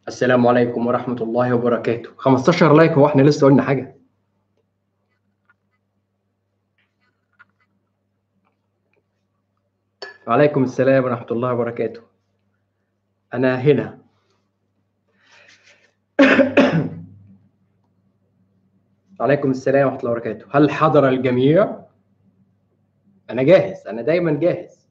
السلام عليكم ورحمة الله وبركاته 15 لايك هو احنا لسه قلنا حاجة وعليكم السلام ورحمة الله وبركاته أنا هنا وعليكم السلام ورحمة الله وبركاته هل حضر الجميع؟ أنا جاهز أنا دايما جاهز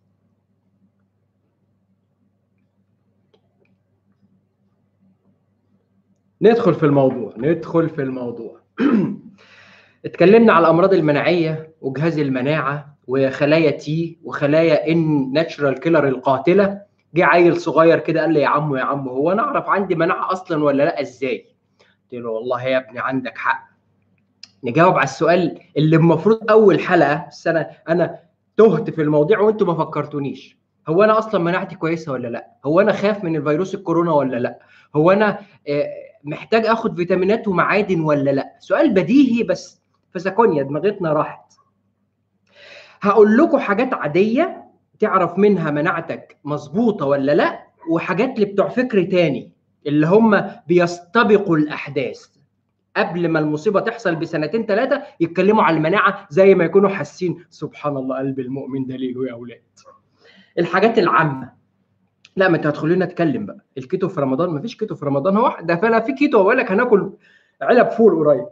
ندخل في الموضوع ندخل في الموضوع اتكلمنا على الامراض المناعيه وجهاز المناعه وخلايا تي وخلايا ان ناتشرال كيلر القاتله جه عيل صغير كده قال لي يا عمو يا عمو هو انا اعرف عندي مناعه اصلا ولا لا ازاي قلت له والله يا ابني عندك حق نجاوب على السؤال اللي المفروض اول حلقه بس انا انا تهت في الموضوع وانتم ما فكرتونيش هو انا اصلا مناعتي كويسه ولا لا هو انا خاف من الفيروس الكورونا ولا لا هو انا محتاج اخد فيتامينات ومعادن ولا لا سؤال بديهي بس في سكونيا دماغتنا راحت هقول لكم حاجات عاديه تعرف منها مناعتك مظبوطه ولا لا وحاجات اللي بتوع فكر تاني اللي هم بيستبقوا الاحداث قبل ما المصيبه تحصل بسنتين ثلاثه يتكلموا على المناعه زي ما يكونوا حاسين سبحان الله قلب المؤمن دليله يا اولاد الحاجات العامه لا ما انت هتخلينا نتكلم بقى الكيتو في رمضان ما فيش كيتو في رمضان هو ده فانا في كيتو بقول لك هناكل علب فول قريب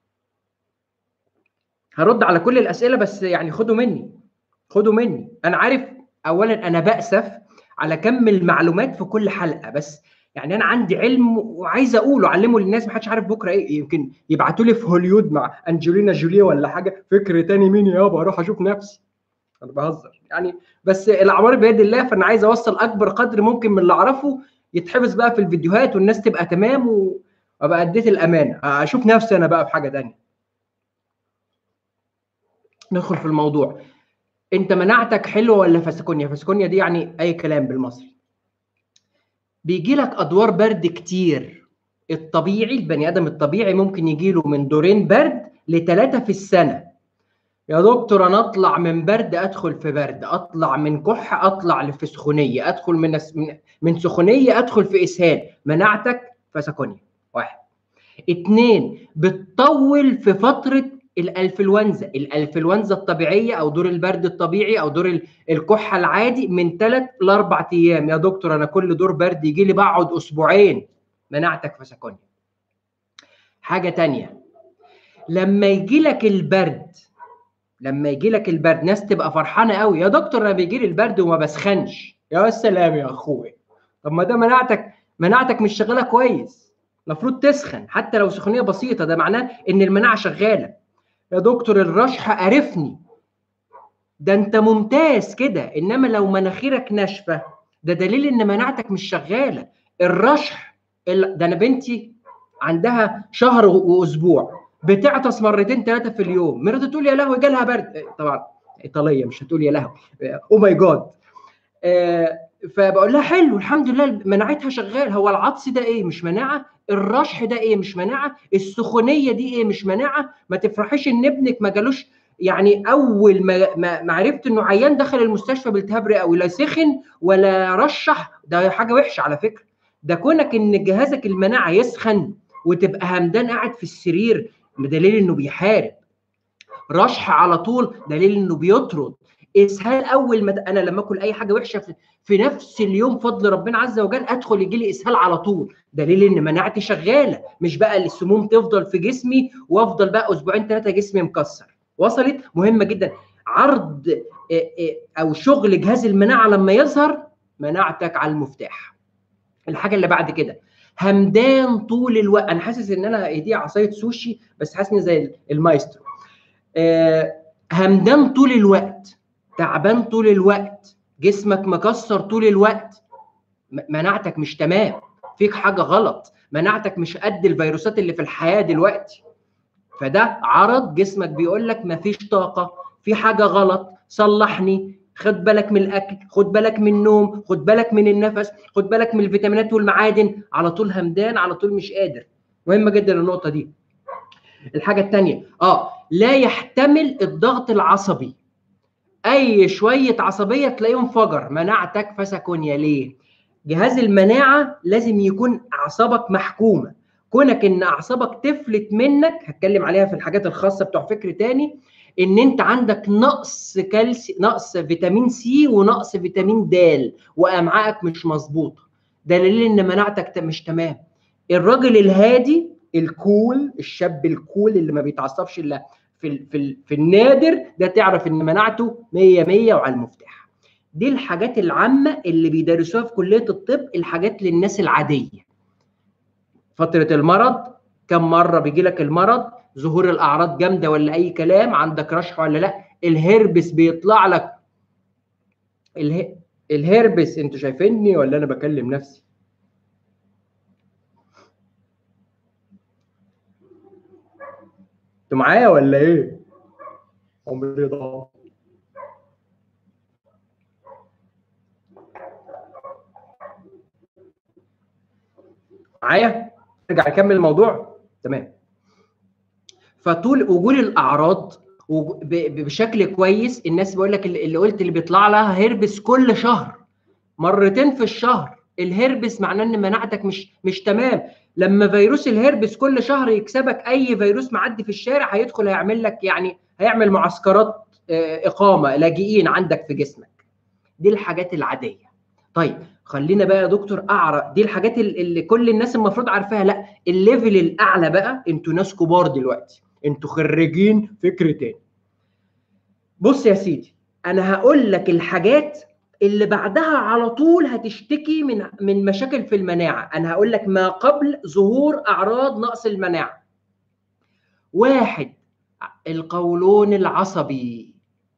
هرد على كل الاسئله بس يعني خدوا مني خدوا مني انا عارف اولا انا باسف على كم المعلومات في كل حلقه بس يعني انا عندي علم وعايز اقوله اعلمه للناس ما حدش عارف بكره ايه يمكن يبعتوا لي في هوليود مع انجلينا جوليه ولا حاجه فكر تاني مين يابا اروح اشوف نفسي انا بهزر يعني بس الاعمار بيد الله فانا عايز اوصل اكبر قدر ممكن من اللي اعرفه يتحفظ بقى في الفيديوهات والناس تبقى تمام وابقى اديت الامانه اشوف نفسي انا بقى في حاجه تانية ندخل في الموضوع انت مناعتك حلوه ولا فسكونيا فسكونيا دي يعني اي كلام بالمصري بيجي لك ادوار برد كتير الطبيعي البني ادم الطبيعي ممكن يجي له من دورين برد لثلاثه في السنه يا دكتور انا اطلع من برد ادخل في برد اطلع من كح اطلع في سخونيه ادخل من من سخونيه ادخل في اسهال مناعتك فسكونيا واحد اتنين بتطول في فتره الانفلونزا الانفلونزا الطبيعيه او دور البرد الطبيعي او دور الكحه العادي من ثلاث لاربع ايام يا دكتور انا كل دور برد يجي لي بقعد اسبوعين مناعتك فسكونيا حاجه تانية لما يجي لك البرد لما يجي لك البرد ناس تبقى فرحانه قوي يا دكتور انا بيجي لي البرد وما بسخنش يا سلام يا اخويا طب ما ده مناعتك مناعتك مش شغاله كويس المفروض تسخن حتى لو سخونيه بسيطه ده معناه ان المناعه شغاله يا دكتور الرشح قرفني ده انت ممتاز كده انما لو مناخيرك ناشفه ده دليل ان مناعتك مش شغاله الرشح ده انا بنتي عندها شهر واسبوع بتعطس مرتين ثلاثه في اليوم مرات تقول يا لهوي جالها برد طبعا ايطاليه مش هتقول يا لهوي او ماي جاد فبقول لها حلو الحمد لله مناعتها شغال هو العطس ده ايه مش مناعه الرشح ده ايه مش مناعه السخونيه دي ايه مش مناعه ما تفرحيش ان ابنك ما جالوش يعني اول ما ما عرفت انه عيان دخل المستشفى بالتهاب رئوي لا سخن ولا رشح ده حاجه وحشه على فكره ده كونك ان جهازك المناعه يسخن وتبقى همدان قاعد في السرير دليل انه بيحارب رشح على طول دليل انه بيطرد اسهال اول ما انا لما اكل اي حاجه وحشه في, في نفس اليوم فضل ربنا عز وجل ادخل يجي لي اسهال على طول دليل ان مناعتي شغاله مش بقى السموم تفضل في جسمي وافضل بقى اسبوعين ثلاثه جسمي مكسر وصلت مهمه جدا عرض او شغل جهاز المناعه لما يظهر مناعتك على المفتاح الحاجه اللي بعد كده همدان طول الوقت انا حاسس ان انا ايدي عصايه سوشي بس حاسس زي المايسترو أه همدان طول الوقت تعبان طول الوقت جسمك مكسر طول الوقت مناعتك مش تمام فيك حاجه غلط مناعتك مش قد الفيروسات اللي في الحياه دلوقتي فده عرض جسمك بيقول لك مفيش طاقه في حاجه غلط صلحني خد بالك من الاكل خد بالك من النوم خد بالك من النفس خد بالك من الفيتامينات والمعادن على طول همدان على طول مش قادر مهمه جدا النقطه دي الحاجه الثانيه اه لا يحتمل الضغط العصبي اي شويه عصبيه تلاقيه انفجر مناعتك فسكونيا ليه جهاز المناعه لازم يكون اعصابك محكومه كونك ان اعصابك تفلت منك هتكلم عليها في الحاجات الخاصه بتوع فكر تاني ان انت عندك نقص كالسي نقص فيتامين سي ونقص فيتامين د وامعائك مش مظبوطه دليل ان مناعتك مش تمام الراجل الهادي الكول الشاب الكول اللي ما بيتعصبش الا في في في النادر ده تعرف ان مناعته 100 100 وعلى المفتاح دي الحاجات العامه اللي بيدرسوها في كليه الطب الحاجات للناس العاديه فتره المرض كم مره بيجي لك المرض ظهور الاعراض جامده ولا اي كلام عندك رشح ولا لا الهربس بيطلع لك اله... الهربس انتوا شايفيني ولا انا بكلم نفسي انتوا معايا ولا ايه عمري ضاع معايا نرجع نكمل الموضوع تمام فطول وجود الاعراض بشكل كويس الناس بيقول لك اللي قلت اللي بيطلع لها هربس كل شهر مرتين في الشهر الهربس معناه ان مناعتك مش مش تمام لما فيروس الهربس كل شهر يكسبك اي فيروس معدي في الشارع هيدخل هيعمل لك يعني هيعمل معسكرات اقامه لاجئين عندك في جسمك دي الحاجات العاديه طيب خلينا بقى يا دكتور اعرف دي الحاجات اللي كل الناس المفروض عارفاها لا الليفل الاعلى بقى انتوا ناس كبار دلوقتي انتوا خريجين فكر تاني بص يا سيدي انا هقول لك الحاجات اللي بعدها على طول هتشتكي من من مشاكل في المناعه انا هقول لك ما قبل ظهور اعراض نقص المناعه واحد القولون العصبي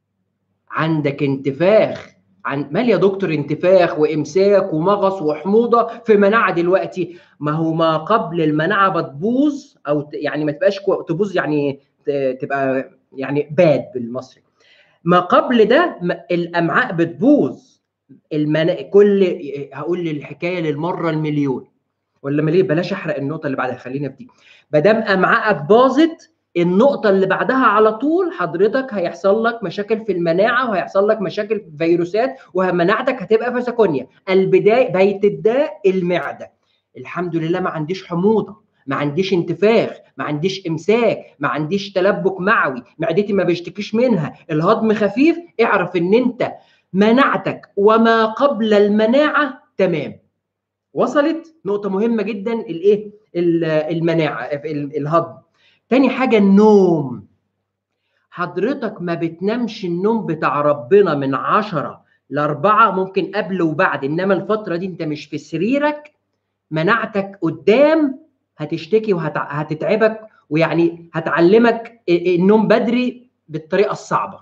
عندك انتفاخ عن مال يا دكتور انتفاخ وامساك ومغص وحموضه في مناعه دلوقتي ما هو ما قبل المناعه بتبوظ او يعني ما تبقاش تبوظ يعني تبقى يعني باد بالمصري ما قبل ده الامعاء بتبوظ المنا... كل هقول الحكايه للمره المليون ولا مليون بلاش احرق النقطه اللي بعدها خلينا في دي ما دام امعائك باظت النقطه اللي بعدها على طول حضرتك هيحصل لك مشاكل في المناعه وهيحصل لك مشاكل في فيروسات ومناعتك هتبقى في سكونيا البدايه بيت الداء المعده الحمد لله ما عنديش حموضه ما عنديش انتفاخ ما عنديش امساك ما عنديش تلبك معوي معدتي ما بيشتكيش منها الهضم خفيف اعرف ان انت مناعتك وما قبل المناعه تمام وصلت نقطه مهمه جدا الايه المناعه الهضم تاني حاجه النوم حضرتك ما بتنامش النوم بتاع ربنا من عشرة لأربعة ممكن قبل وبعد إنما الفترة دي أنت مش في سريرك مناعتك قدام هتشتكي وهتتعبك ويعني هتعلمك النوم بدري بالطريقة الصعبة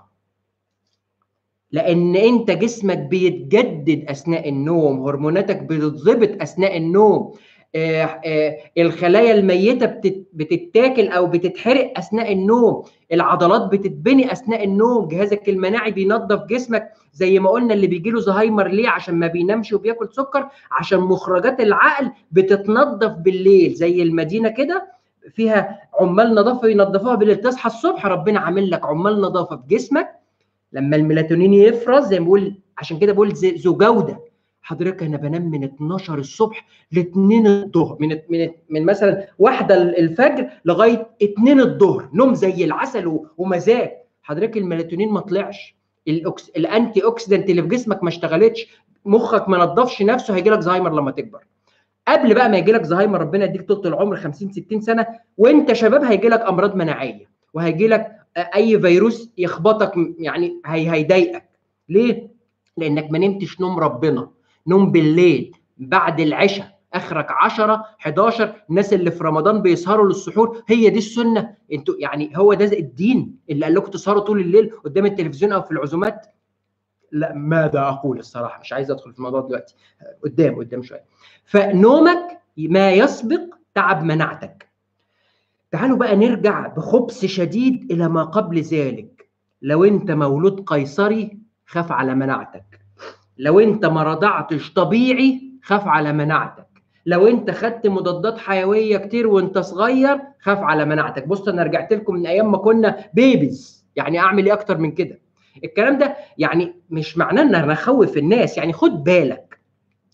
لأن أنت جسمك بيتجدد أثناء النوم هرموناتك بتتظبط أثناء النوم آه آه الخلايا الميته بتتاكل او بتتحرق اثناء النوم العضلات بتتبني اثناء النوم جهازك المناعي بينظف جسمك زي ما قلنا اللي بيجي له زهايمر ليه عشان ما بينامش وبياكل سكر عشان مخرجات العقل بتتنظف بالليل زي المدينه كده فيها عمال نظافه ينظفوها بالليل تصحى الصبح ربنا عامل لك عمال نظافه في جسمك لما الميلاتونين يفرز زي ما بقول عشان كده بقول ذو جوده حضرتك انا بنام من 12 الصبح ل 2 الظهر من من من مثلا واحده الفجر لغايه 2 الظهر نوم زي العسل ومزاج حضرتك الميلاتونين ما طلعش الأكس... الانتي اوكسيدنت اللي في جسمك ما اشتغلتش مخك ما نظفش نفسه هيجي لك زهايمر لما تكبر قبل بقى ما يجي لك زهايمر ربنا يديك طول العمر 50 60 سنه وانت شباب هيجي لك امراض مناعيه وهيجي لك اي فيروس يخبطك يعني هي هيضايقك ليه لانك ما نمتش نوم ربنا نوم بالليل بعد العشاء اخرك 10 11 الناس اللي في رمضان بيسهروا للسحور هي دي السنه انتوا يعني هو ده الدين اللي قال لكم تسهروا طول الليل قدام التلفزيون او في العزومات لا ماذا اقول الصراحه مش عايز ادخل في الموضوع دلوقتي قدام قدام شويه فنومك ما يسبق تعب مناعتك تعالوا بقى نرجع بخبث شديد الى ما قبل ذلك لو انت مولود قيصري خاف على مناعتك لو انت ما رضعتش طبيعي خاف على مناعتك لو انت خدت مضادات حيويه كتير وانت صغير خاف على مناعتك بص انا رجعت لكم من ايام ما كنا بيبيز يعني اعمل ايه اكتر من كده الكلام ده يعني مش معناه ان انا اخوف الناس يعني خد بالك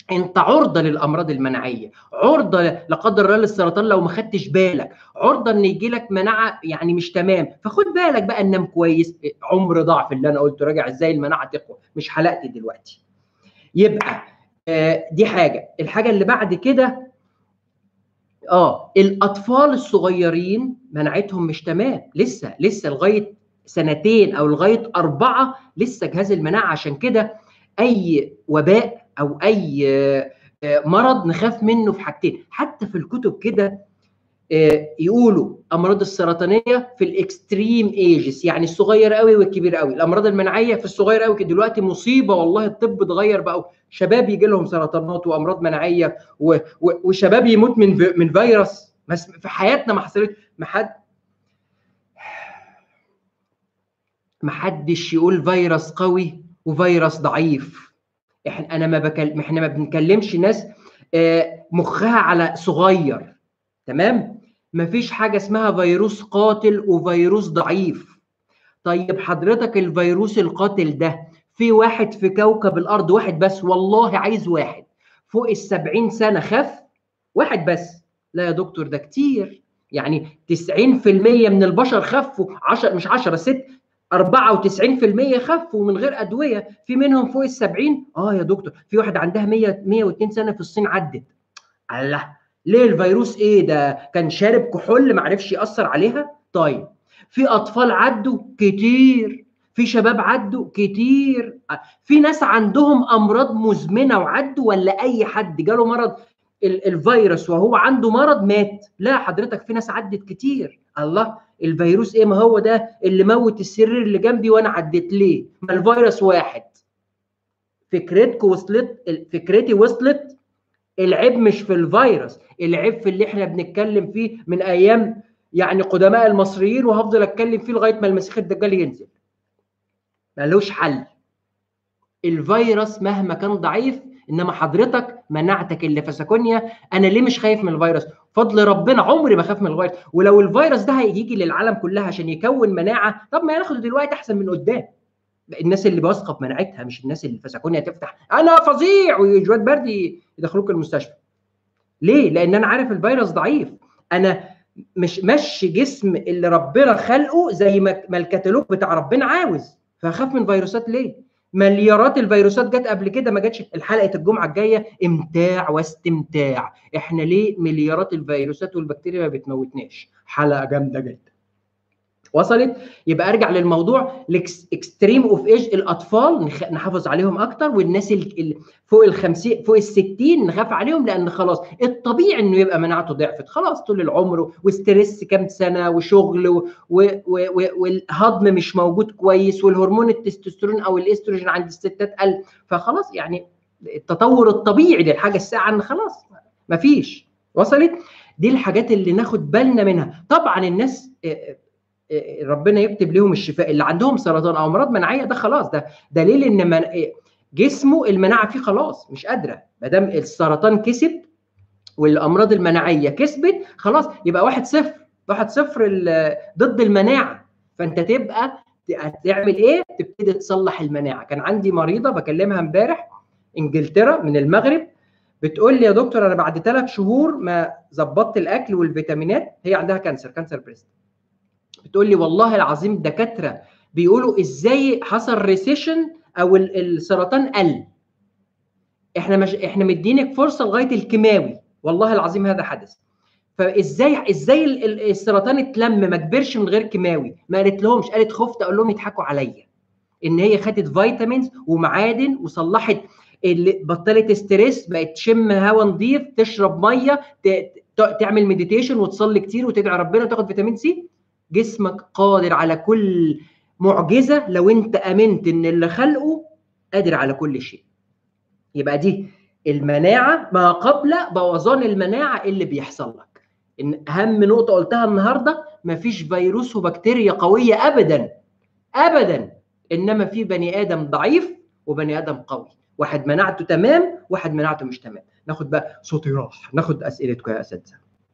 انت عرضه للامراض المناعيه عرضه لا قدر الله للسرطان لو ما خدتش بالك عرضه ان يجي لك مناعه يعني مش تمام فخد بالك بقى ننام كويس عمر ضعف اللي انا قلته راجع ازاي المناعه تقوى مش حلقتي دلوقتي يبقى آه دي حاجه الحاجه اللي بعد كده اه الاطفال الصغيرين مناعتهم مش تمام لسه لسه لغايه سنتين او لغايه اربعه لسه جهاز المناعه عشان كده اي وباء او اي مرض نخاف منه في حاجتين حتى في الكتب كده يقولوا امراض السرطانيه في الاكستريم ايجز يعني الصغير قوي والكبير قوي الامراض المناعيه في الصغير قوي دلوقتي مصيبه والله الطب اتغير بقى شباب يجي لهم سرطانات وامراض مناعيه و... و... وشباب يموت من في... من فيروس بس في حياتنا ما حصلت ما حد ما حدش يقول فيروس قوي وفيروس ضعيف احنا انا ما بكلم احنا ما بنكلمش ناس مخها على صغير تمام مفيش حاجه اسمها فيروس قاتل وفيروس ضعيف طيب حضرتك الفيروس القاتل ده في واحد في كوكب الارض واحد بس والله عايز واحد فوق السبعين سنه خف واحد بس لا يا دكتور ده كتير يعني 90% من البشر خفوا 10 مش 10 6 94% خفوا من غير ادويه في منهم فوق ال 70 اه يا دكتور في واحد عندها 100 102 سنه في الصين عدت الله ليه الفيروس ايه ده كان شارب كحول ما عرفش ياثر عليها طيب في اطفال عدوا كتير في شباب عدوا كتير في ناس عندهم امراض مزمنه وعدوا ولا اي حد جاله مرض الفيروس وهو عنده مرض مات لا حضرتك في ناس عدت كتير الله الفيروس ايه ما هو ده اللي موت السرير اللي جنبي وانا عديت ليه ما الفيروس واحد فكرتكم وصلت فكرتي وصلت العيب مش في الفيروس العيب في اللي احنا بنتكلم فيه من ايام يعني قدماء المصريين وهفضل اتكلم فيه لغايه ما المسيح الدجال ينزل ملوش حل الفيروس مهما كان ضعيف انما حضرتك مناعتك اللي في ساكونيا انا ليه مش خايف من الفيروس فضل ربنا عمري ما خاف من الفيروس ولو الفيروس ده هيجي للعالم كلها عشان يكون مناعه طب ما ياخده دلوقتي احسن من قدام الناس اللي واثقه في مناعتها مش الناس اللي في ساكونيا تفتح انا فظيع وجواد برد يدخلوك المستشفى ليه لان انا عارف الفيروس ضعيف انا مش مشي جسم اللي ربنا خلقه زي ما الكتالوج بتاع ربنا عاوز فاخاف من فيروسات ليه مليارات الفيروسات جت قبل كده ما جاتش الحلقه الجمعه الجايه امتاع واستمتاع احنا ليه مليارات الفيروسات والبكتيريا ما بتموتناش حلقه جامده جدا وصلت يبقى ارجع للموضوع الاكستريم اوف ايج الاطفال نحافظ عليهم اكتر والناس اللي فوق ال 50 فوق ال 60 نخاف عليهم لان خلاص الطبيعي انه يبقى مناعته ضعفت خلاص طول العمر وستريس كام سنه وشغل و... و... و... والهضم مش موجود كويس والهرمون التستوستيرون او الاستروجين عند الستات قل فخلاص يعني التطور الطبيعي للحاجه الساعه ان خلاص مفيش وصلت دي الحاجات اللي ناخد بالنا منها طبعا الناس ربنا يكتب لهم الشفاء اللي عندهم سرطان او امراض مناعيه ده خلاص ده دليل ان من جسمه المناعه فيه خلاص مش قادره ما دام السرطان كسب والامراض المناعيه كسبت خلاص يبقى واحد صفر واحد صفر ضد المناعه فانت تبقى هتعمل ايه؟ تبتدي تصلح المناعه كان عندي مريضه بكلمها امبارح انجلترا من المغرب بتقول لي يا دكتور انا بعد ثلاث شهور ما ظبطت الاكل والفيتامينات هي عندها كانسر كانسر بريست بتقول لي والله العظيم الدكاتره بيقولوا ازاي حصل ريسيشن او السرطان قل احنا مش احنا مدينك فرصه لغايه الكيماوي والله العظيم هذا حدث فازاي ازاي السرطان اتلم ما كبرش من غير كيماوي ما قالت لهمش قالت خفت اقول لهم يضحكوا عليا ان هي خدت فيتامينز ومعادن وصلحت اللي بطلت ستريس بقت تشم هواء نظيف تشرب ميه تعمل مديتيشن وتصلي كتير وتدعي ربنا وتاخد فيتامين سي جسمك قادر على كل معجزه لو انت امنت ان اللي خلقه قادر على كل شيء يبقى دي المناعه ما قبل بوظان المناعه اللي بيحصل لك ان اهم نقطه قلتها النهارده مفيش فيروس وبكتيريا قويه ابدا ابدا انما في بني ادم ضعيف وبني ادم قوي واحد مناعته تمام واحد مناعته مش تمام ناخد بقى صوتي راح ناخد اسئلتكم يا اساتذه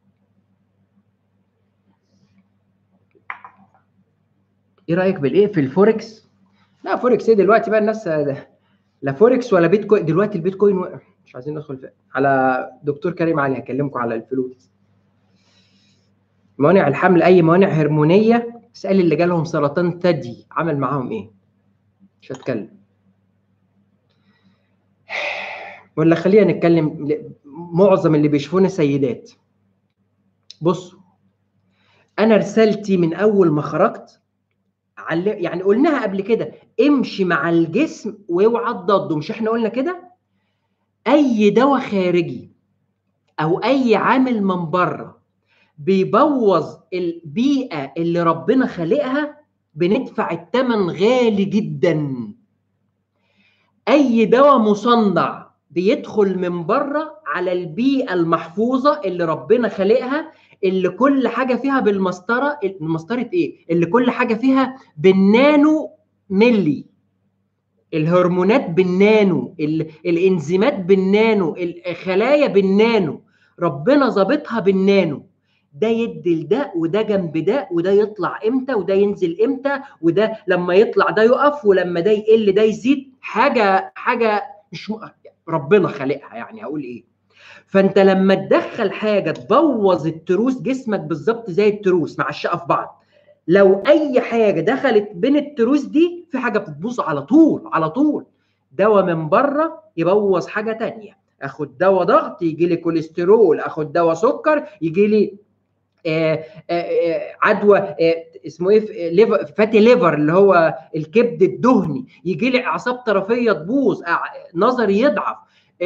ايه رايك بالايه في الفوركس لا فوركس ايه دلوقتي بقى الناس لا فوركس ولا بيتكوين دلوقتي البيتكوين وقع مش عايزين ندخل في على دكتور كريم علي هكلمكم على الفلوس موانع الحمل اي موانع هرمونيه اسال اللي جالهم سرطان ثدي عمل معاهم ايه مش هتكلم ولا خلينا نتكلم معظم اللي بيشوفونا سيدات بصوا انا رسالتي من اول ما خرجت يعني قلناها قبل كده امشي مع الجسم واوعى ضده مش احنا قلنا كده اي دواء خارجي او اي عامل من بره بيبوظ البيئه اللي ربنا خالقها بندفع الثمن غالي جدا اي دواء مصنع بيدخل من بره على البيئه المحفوظه اللي ربنا خالقها اللي كل حاجه فيها بالمسطره مسطره ايه اللي كل حاجه فيها بالنانو ملي الهرمونات بالنانو الانزيمات بالنانو الخلايا بالنانو ربنا ظابطها بالنانو ده يدي لده وده جنب ده وده يطلع امتى وده ينزل امتى وده لما يطلع ده يقف ولما ده يقل ده يزيد حاجه حاجه مش ربنا خالقها يعني هقول ايه فانت لما تدخل حاجه تبوظ التروس جسمك بالظبط زي التروس معشقه في بعض لو اي حاجه دخلت بين التروس دي في حاجه بتبوظ على طول على طول دواء من بره يبوظ حاجه تانية اخد دواء ضغط يجي لي كوليسترول اخد دواء سكر يجي لي آه آه عدوى آه اسمه ايه ليفر فاتي ليفر اللي هو الكبد الدهني يجي لي اعصاب طرفيه تبوظ نظري يضعف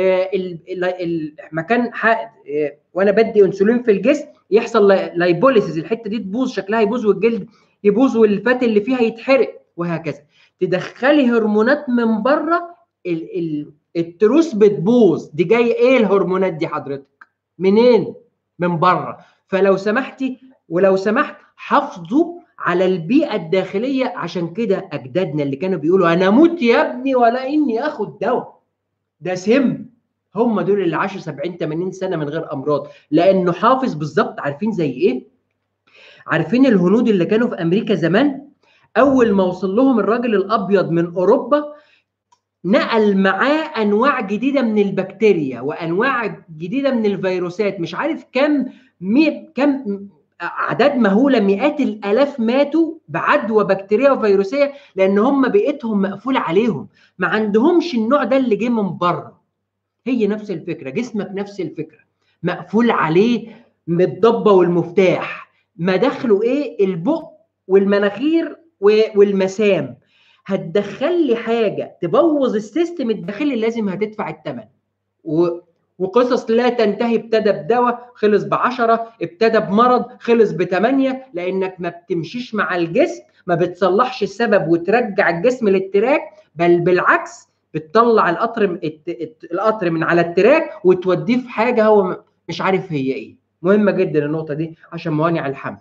المكان وانا بدي انسولين في الجسم يحصل لايبوليسيس الحته دي تبوظ شكلها يبوظ والجلد يبوظ والفات اللي فيها يتحرق وهكذا تدخلي هرمونات من بره التروس بتبوظ دي جايه ايه الهرمونات دي حضرتك منين من بره فلو سمحتي ولو سمحت حافظوا على البيئه الداخليه عشان كده اجدادنا اللي كانوا بيقولوا انا اموت يا ابني ولا اني اخد دواء ده سم هم دول اللي عاشوا 70 80 سنه من غير امراض لانه حافظ بالظبط عارفين زي ايه عارفين الهنود اللي كانوا في امريكا زمان اول ما وصل لهم الراجل الابيض من اوروبا نقل معاه انواع جديده من البكتيريا وانواع جديده من الفيروسات مش عارف كم مي كم اعداد مهوله مئات الالاف ماتوا بعدوى بكتيريه وفيروسيه لان هم بيئتهم مقفوله عليهم ما عندهمش النوع ده اللي جه من بره هي نفس الفكره جسمك نفس الفكره مقفول عليه بالضبه والمفتاح مداخله ايه البق والمناخير والمسام هتدخل لي حاجه تبوظ السيستم الداخلي لازم هتدفع الثمن و... وقصص لا تنتهي ابتدى بدواء خلص بعشرة ابتدى بمرض خلص بثمانية لأنك ما بتمشيش مع الجسم ما بتصلحش السبب وترجع الجسم للتراك بل بالعكس بتطلع القطر القطر من على التراك وتوديه في حاجة هو مش عارف هي ايه مهمة جدا النقطة دي عشان موانع الحمل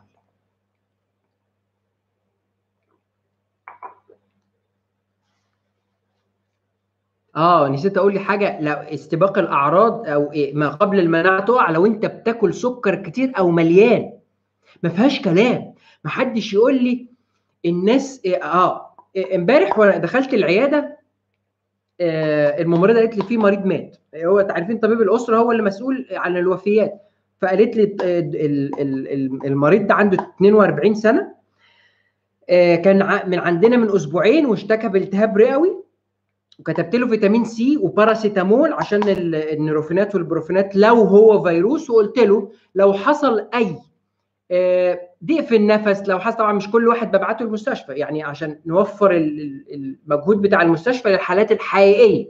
اه نسيت اقول لي حاجه لو استباق الاعراض او إيه ما قبل المناعه تقع لو انت بتاكل سكر كتير او مليان ما فيهاش كلام ما حدش يقول لي الناس إيه اه امبارح وانا دخلت العياده آه الممرضه قالت لي في مريض مات هو عارفين طبيب الاسره هو اللي مسؤول عن الوفيات فقالت لي المريض ده عنده 42 سنه آه كان من عندنا من اسبوعين واشتكى بالتهاب رئوي وكتبت له فيتامين سي وباراسيتامول عشان النيروفينات والبروفينات لو هو فيروس وقلت له لو حصل اي ضيق في النفس لو حصل طبعا مش كل واحد ببعته المستشفى يعني عشان نوفر المجهود بتاع المستشفى للحالات الحقيقيه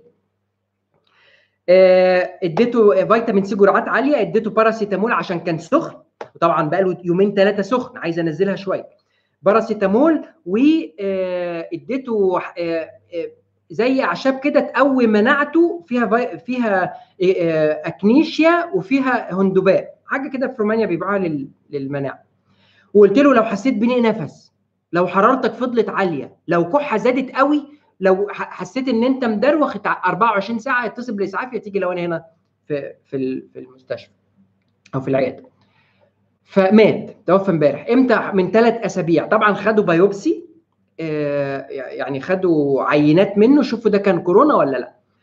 اديته فيتامين سي جرعات عاليه اديته باراسيتامول عشان كان سخن وطبعا بقى له يومين ثلاثه سخن عايز انزلها شويه باراسيتامول واديته زي اعشاب كده تقوي مناعته فيها في... فيها اكنيشيا وفيها هندباء حاجه كده في رومانيا بيبيعوها لل... للمناعه وقلت له لو حسيت بنق نفس لو حرارتك فضلت عاليه لو كحه زادت قوي لو حسيت ان انت مدروخ 24 ساعه اتصل بالاسعاف يا تيجي لو انا هنا في في في المستشفى او في العياده فمات توفى امبارح امتى من ثلاث اسابيع طبعا خدوا بايوبسي يعني خدوا عينات منه شوفوا ده كان كورونا ولا لا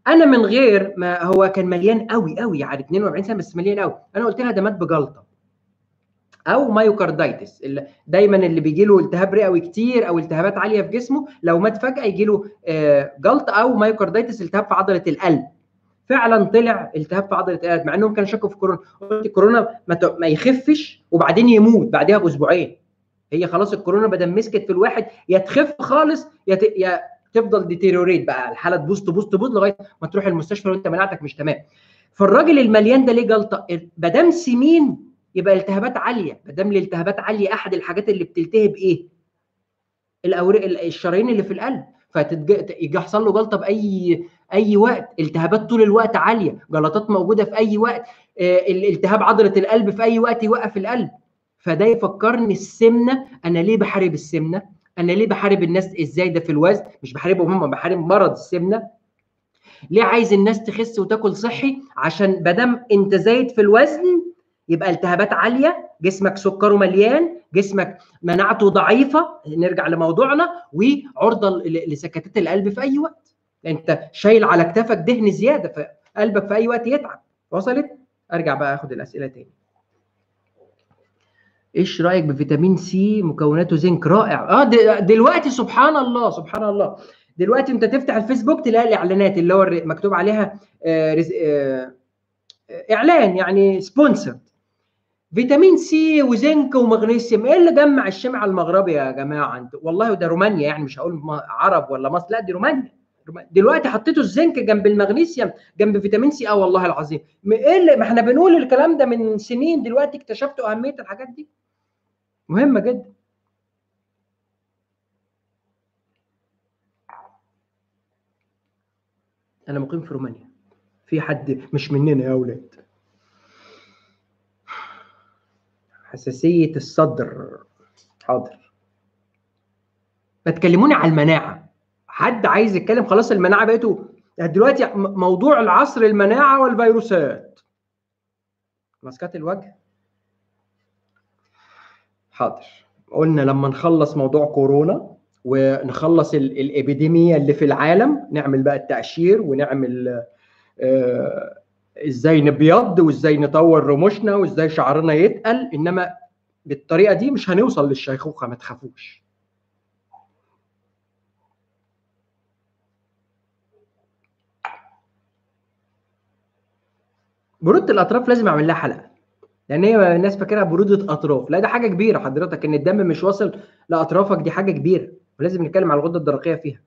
انا من غير ما هو كان مليان قوي قوي يعني 42 سنه بس مليان قوي انا قلت لها ده مات بجلطه او مايوكاردايتس اللي دايما اللي بيجي له التهاب رئوي كتير او التهابات عاليه في جسمه لو مات فجاه يجي له آه، جلطه او مايوكاردايتس التهاب في عضله القلب فعلا طلع التهاب في عضله القلب مع انهم كانوا شكوا في كورونا قلت كورونا ما, ما يخفش وبعدين يموت بعدها باسبوعين هي خلاص الكورونا بدل مسكت في الواحد يا تخف خالص يا ت... يا تفضل ديتيريوريت بقى الحاله تبوظ تبوظ تبوظ لغايه ما تروح المستشفى وانت مناعتك مش تمام فالراجل المليان ده ليه جلطه ما دام سمين يبقى التهابات عاليه ما دام الالتهابات عاليه احد الحاجات اللي بتلتهب ايه الاورق الشرايين اللي في القلب فيجي يحصل له جلطه باي اي وقت التهابات طول الوقت عاليه جلطات موجوده في اي وقت التهاب عضله القلب في اي وقت يوقف القلب فده يفكرني السمنه انا ليه بحارب السمنه انا ليه بحارب الناس ازاي ده في الوزن مش بحاربهم هم بحارب مرض السمنه ليه عايز الناس تخس وتاكل صحي عشان بدم انت زايد في الوزن يبقى التهابات عاليه جسمك سكره مليان جسمك مناعته ضعيفه نرجع لموضوعنا وعرضه لسكتات القلب في اي وقت انت شايل على كتافك دهن زياده فقلبك في اي وقت يتعب وصلت ارجع بقى اخد الاسئله تاني ايش رايك بفيتامين سي مكوناته زنك رائع اه دلوقتي سبحان الله سبحان الله دلوقتي انت تفتح الفيسبوك تلاقي الاعلانات اللي هو مكتوب عليها آه آه اعلان يعني سبونسر فيتامين سي وزنك ومغنيسيوم ايه اللي جمع الشمع المغربي يا جماعه انت والله ده رومانيا يعني مش هقول عرب ولا مصر لا دي رومانيا دلوقتي حطيتوا الزنك جنب المغنيسيوم جنب فيتامين سي اه والله العظيم ايه اللي ما احنا بنقول الكلام ده من سنين دلوقتي اكتشفتوا اهميه الحاجات دي مهمه جدا انا مقيم في رومانيا في حد مش مننا يا اولاد حساسيه الصدر حاضر فتكلموني على المناعه حد عايز يتكلم خلاص المناعه بقيتوا دلوقتي موضوع العصر المناعه والفيروسات ماسكات الوجه حاضر قلنا لما نخلص موضوع كورونا ونخلص الابيديميا اللي في العالم نعمل بقى التاشير ونعمل آه ازاي نبيض وازاي نطور رموشنا وازاي شعرنا يتقل انما بالطريقه دي مش هنوصل للشيخوخه ما تخافوش برودة الاطراف لازم اعمل لها حلقه لان هي الناس فاكرها بروده اطراف لا ده حاجه كبيره حضرتك ان الدم مش واصل لاطرافك دي حاجه كبيره ولازم نتكلم على الغده الدرقيه فيها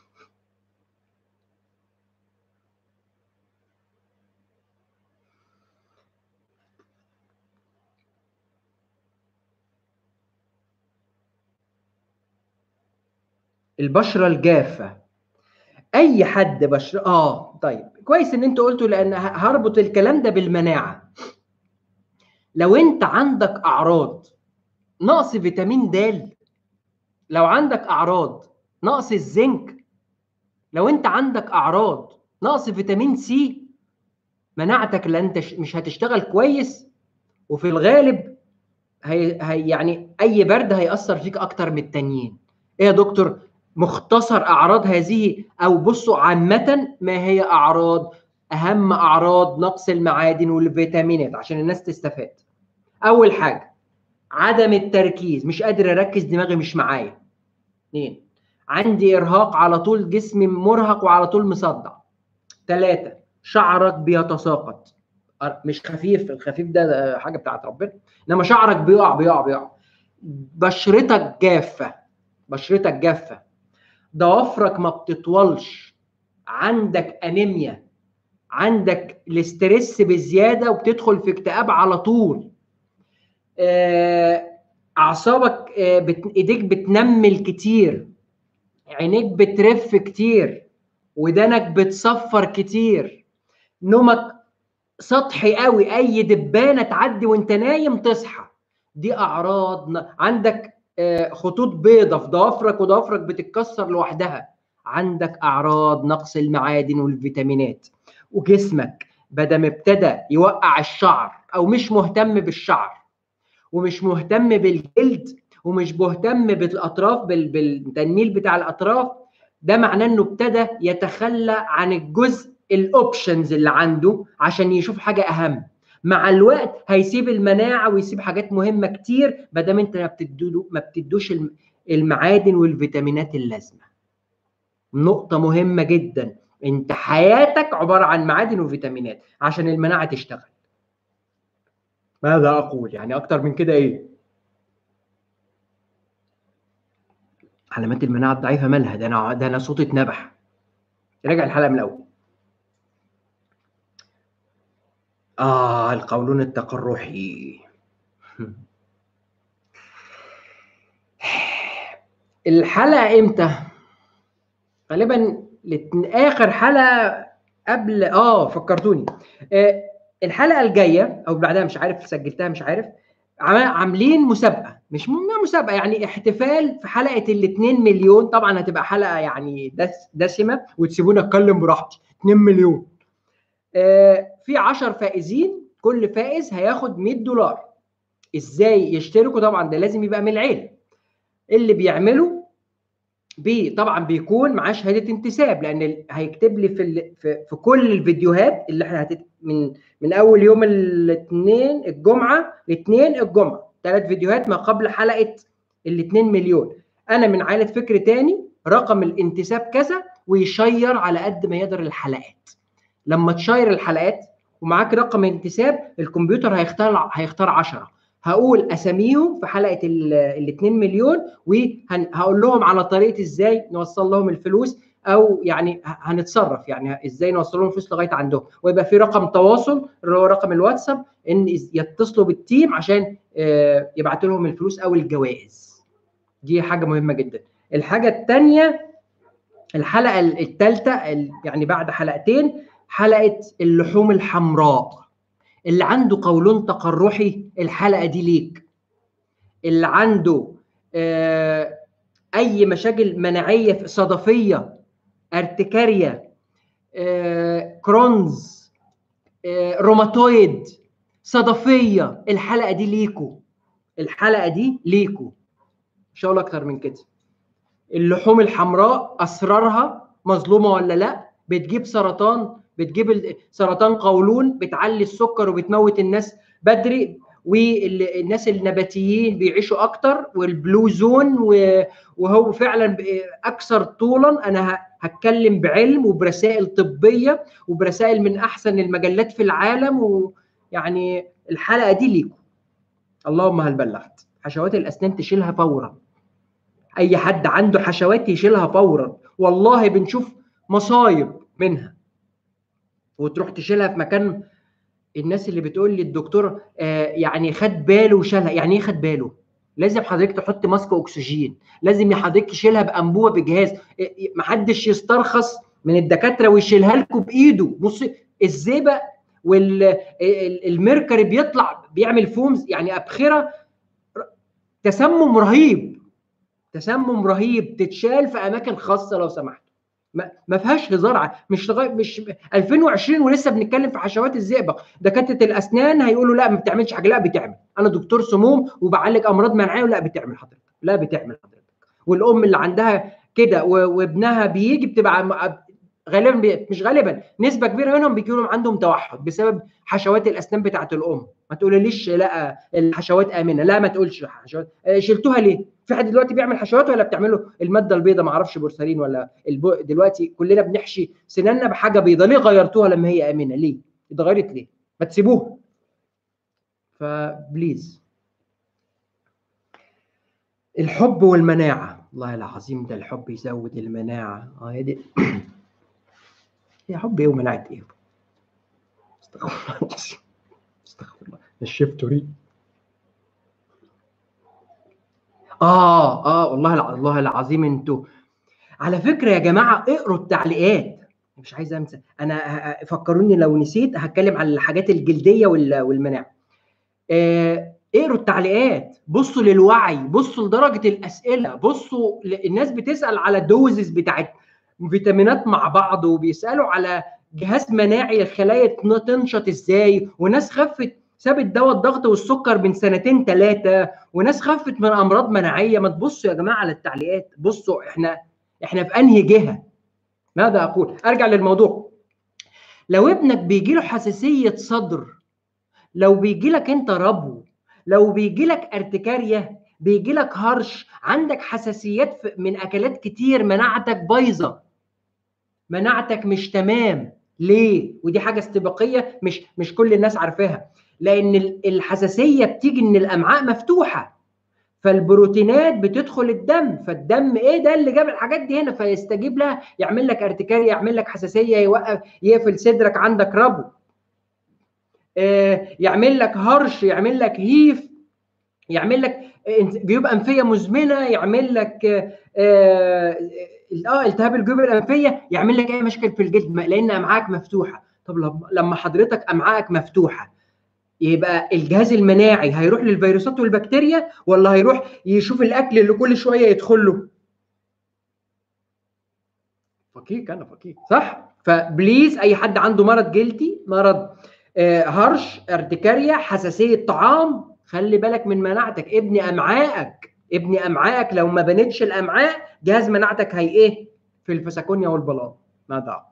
البشره الجافه اي حد بشره اه طيب كويس ان انتوا قلتوا لان هربط الكلام ده بالمناعه لو انت عندك اعراض نقص فيتامين د لو عندك اعراض نقص الزنك لو انت عندك اعراض نقص فيتامين سي مناعتك لا انت مش هتشتغل كويس وفي الغالب هي, هي يعني اي برد هيأثر فيك اكتر من التانيين ايه يا دكتور مختصر اعراض هذه او بصوا عامه ما هي اعراض اهم اعراض نقص المعادن والفيتامينات عشان الناس تستفاد اول حاجه عدم التركيز مش قادر اركز دماغي مش معايا اثنين عندي ارهاق على طول جسمي مرهق وعلى طول مصدع ثلاثة شعرك بيتساقط مش خفيف الخفيف ده حاجه بتاعت ربنا انما شعرك بيقع بيقع بيقع بشرتك جافه بشرتك جافه ضوافرك ما بتطولش عندك انيميا عندك الاسترس بزياده وبتدخل في اكتئاب على طول اعصابك بت... ايديك بتنمل كتير عينيك بترف كتير ودانك بتصفر كتير نومك سطحي قوي اي دبانه تعدي وانت نايم تصحى دي اعراض عندك خطوط بيضة في ضوافرك وضوافرك بتتكسر لوحدها عندك اعراض نقص المعادن والفيتامينات وجسمك بدل ما ابتدى يوقع الشعر او مش مهتم بالشعر ومش مهتم بالجلد ومش مهتم بالاطراف بالتنميل بتاع الاطراف ده معناه انه ابتدى يتخلى عن الجزء الاوبشنز اللي عنده عشان يشوف حاجه اهم مع الوقت هيسيب المناعه ويسيب حاجات مهمه كتير ما دام انت ما بتدوله ما بتدوش المعادن والفيتامينات اللازمه نقطه مهمه جدا انت حياتك عباره عن معادن وفيتامينات عشان المناعه تشتغل ماذا اقول يعني اكتر من كده ايه علامات المناعه الضعيفه مالها ده انا ده انا صوتي اتنبح راجع الحلقه من الاول اه القولون التقرحي الحلقه امتى غالبا اخر حلقه قبل اه فكرتوني آه الحلقه الجايه او بعدها مش عارف سجلتها مش عارف عاملين مسابقه مش مسابقه يعني احتفال في حلقه ال 2 مليون طبعا هتبقى حلقه يعني دسمه وتسيبونا اتكلم براحتي 2 مليون آه في 10 فائزين كل فائز هياخد 100 دولار ازاي يشتركوا طبعا ده لازم يبقى من العيله اللي بيعمله بي طبعا بيكون معاه شهاده انتساب لان هيكتب لي في في, في كل الفيديوهات اللي احنا هتت من من اول يوم الاثنين الجمعه لاثنين الجمعه ثلاث فيديوهات ما قبل حلقه الاثنين مليون انا من عائله فكر تاني رقم الانتساب كذا ويشير على قد ما يقدر الحلقات لما تشير الحلقات ومعاك رقم انتساب الكمبيوتر هيختار هيختار 10 هقول اساميهم في حلقه ال 2 مليون وهقول لهم على طريقه ازاي نوصل لهم الفلوس او يعني هنتصرف يعني ازاي نوصل لهم الفلوس لغايه عندهم ويبقى في رقم تواصل اللي هو رقم الواتساب ان يتصلوا بالتيم عشان يبعتوا لهم الفلوس او الجوائز دي حاجه مهمه جدا الحاجه الثانيه الحلقه الثالثه يعني بعد حلقتين حلقه اللحوم الحمراء اللي عنده قولون تقرحي الحلقه دي ليك اللي عنده آه اي مشاكل مناعيه صدفيه ارتكاريا آه كرونز آه روماتويد صدفيه الحلقه دي ليكو الحلقه دي ليكو مش هقول اكتر من كده اللحوم الحمراء اسرارها مظلومه ولا لا بتجيب سرطان بتجيب سرطان قولون بتعلي السكر وبتموت الناس بدري والناس النباتيين بيعيشوا اكتر والبلو زون وهو فعلا اكثر طولا انا هتكلم بعلم وبرسائل طبيه وبرسائل من احسن المجلات في العالم ويعني الحلقه دي ليكم اللهم هل بلغت حشوات الاسنان تشيلها فورا اي حد عنده حشوات يشيلها فورا والله بنشوف مصايب منها وتروح تشيلها في مكان الناس اللي بتقول لي الدكتور آه يعني خد باله وشالها يعني ايه خد باله لازم حضرتك تحط ماسك اكسجين لازم حضرتك تشيلها بانبوبه بجهاز محدش يسترخص من الدكاتره ويشيلها لكم بايده بص الزئبق والميركوري بيطلع بيعمل فومز يعني ابخره تسمم رهيب تسمم رهيب تتشال في اماكن خاصه لو سمحت ما فيهاش هزار مش لغايه مش 2020 ولسه بنتكلم في حشوات الزئبق دكاتره الاسنان هيقولوا لا ما بتعملش حاجه لا بتعمل انا دكتور سموم وبعالج امراض مناعيه ولا بتعمل حضرتك لا بتعمل حضرتك والام اللي عندها كده وابنها بيجي بتبقى غالبا بي... مش غالبا نسبه كبيره منهم بيجي لهم عندهم توحد بسبب حشوات الاسنان بتاعه الام ما تقوليليش لا الحشوات امنه لا ما تقولش حشوات شلتوها ليه في حد دلوقتي بيعمل حشوات ولا بتعملوا الماده البيضاء ما اعرفش بورسلين ولا البو... دلوقتي كلنا بنحشي سناننا بحاجه بيضاء ليه غيرتوها لما هي امنه ليه اتغيرت ليه ما تسيبوها فبليز الحب والمناعه والله العظيم ده الحب يزود المناعه اه هي دي هي حب ايه ومناعه ايه استغفر الله استغفر الله نشفت ريق اه اه والله والله العظيم انتوا على فكره يا جماعه اقروا التعليقات مش عايز انسى انا فكروني لو نسيت هتكلم على الحاجات الجلديه والمناعه آه اقروا التعليقات بصوا للوعي بصوا لدرجه الاسئله بصوا الناس بتسال على الدوزز بتاعت فيتامينات مع بعض وبيسالوا على جهاز مناعي الخلايا تنشط ازاي وناس خفت سابت دواء الضغط والسكر من سنتين ثلاثه وناس خفت من امراض مناعيه ما تبصوا يا جماعه على التعليقات بصوا احنا احنا في انهي جهه ماذا اقول ارجع للموضوع لو ابنك بيجي له حساسيه صدر لو بيجي لك انت ربو لو بيجي لك ارتكاريه بيجي لك هرش عندك حساسيات من اكلات كتير مناعتك بايظه مناعتك مش تمام ليه ودي حاجه استباقيه مش مش كل الناس عارفاها لان الحساسيه بتيجي ان الامعاء مفتوحه فالبروتينات بتدخل الدم فالدم ايه ده اللي جاب الحاجات دي هنا فيستجيب لها يعمل لك ارتكاريه يعمل لك حساسيه يوقف يقفل صدرك عندك ربو آه يعمل لك هرش يعمل لك هيف يعمل لك جيوب انفيه مزمنه يعمل لك اه, آه التهاب الجيوب الانفيه يعمل لك اي مشكل في الجلد لان امعائك مفتوحه طب لما حضرتك امعائك مفتوحه يبقى الجهاز المناعي هيروح للفيروسات والبكتيريا ولا هيروح يشوف الاكل اللي كل شويه يدخل له فكيك انا فكيك صح فبليز اي حد عنده مرض جلدي مرض آه هرش ارتكاريا حساسيه طعام خلي بالك من مناعتك ابني امعائك ابني امعائك لو ما بنتش الامعاء جهاز مناعتك هي ايه في الفسكونيا والبلاط ماذا اقول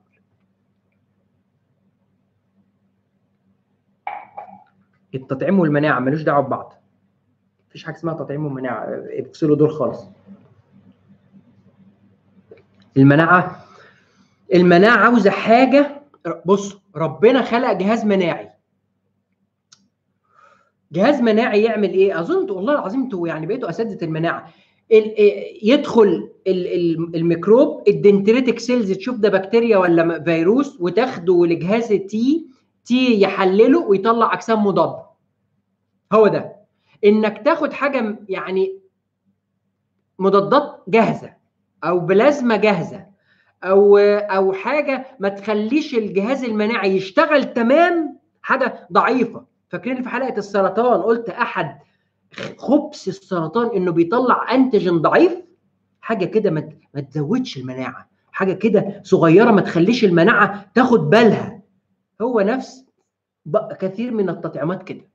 التطعيم والمناعه ملوش دعوه ببعض مفيش حاجه اسمها تطعيم ومناعه افصلوا دول خالص المناعه المناعه عاوزه حاجه بص ربنا خلق جهاز مناعي جهاز مناعي يعمل ايه اظن والله العظيم انتوا يعني بقيتوا اساتذه المناعه يدخل الميكروب الدنتريتك سيلز تشوف ده بكتيريا ولا فيروس وتاخده لجهاز تي تي يحلله ويطلع اجسام مضاده هو ده انك تاخد حاجه يعني مضادات جاهزه او بلازما جاهزه او او حاجه ما تخليش الجهاز المناعي يشتغل تمام حاجه ضعيفه فاكرين في حلقه السرطان قلت احد خبث السرطان انه بيطلع انتيجين ضعيف حاجه كده ما ما تزودش المناعه حاجه كده صغيره ما تخليش المناعه تاخد بالها هو نفس كثير من التطعيمات كده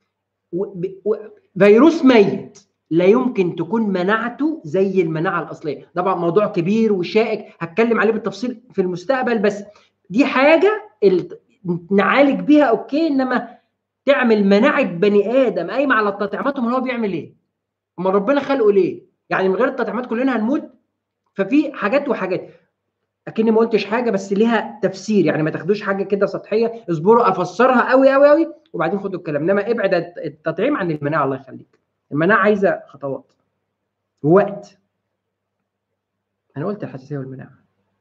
فيروس ميت لا يمكن تكون مناعته زي المناعه الاصليه طبعا موضوع كبير وشائك هتكلم عليه بالتفصيل في المستقبل بس دي حاجه نعالج بيها اوكي انما تعمل مناعه بني ادم قايمه على التطعيمات امال هو بيعمل ايه؟ امال ربنا خلقه ليه؟ يعني من غير التطعيمات كلنا هنموت ففي حاجات وحاجات اكني ما قلتش حاجه بس ليها تفسير يعني ما تاخدوش حاجه كده سطحيه اصبروا افسرها قوي قوي قوي وبعدين خدوا الكلام انما ابعد التطعيم عن المناعه الله يخليك المناعه عايزه خطوات وقت انا قلت الحساسيه والمناعه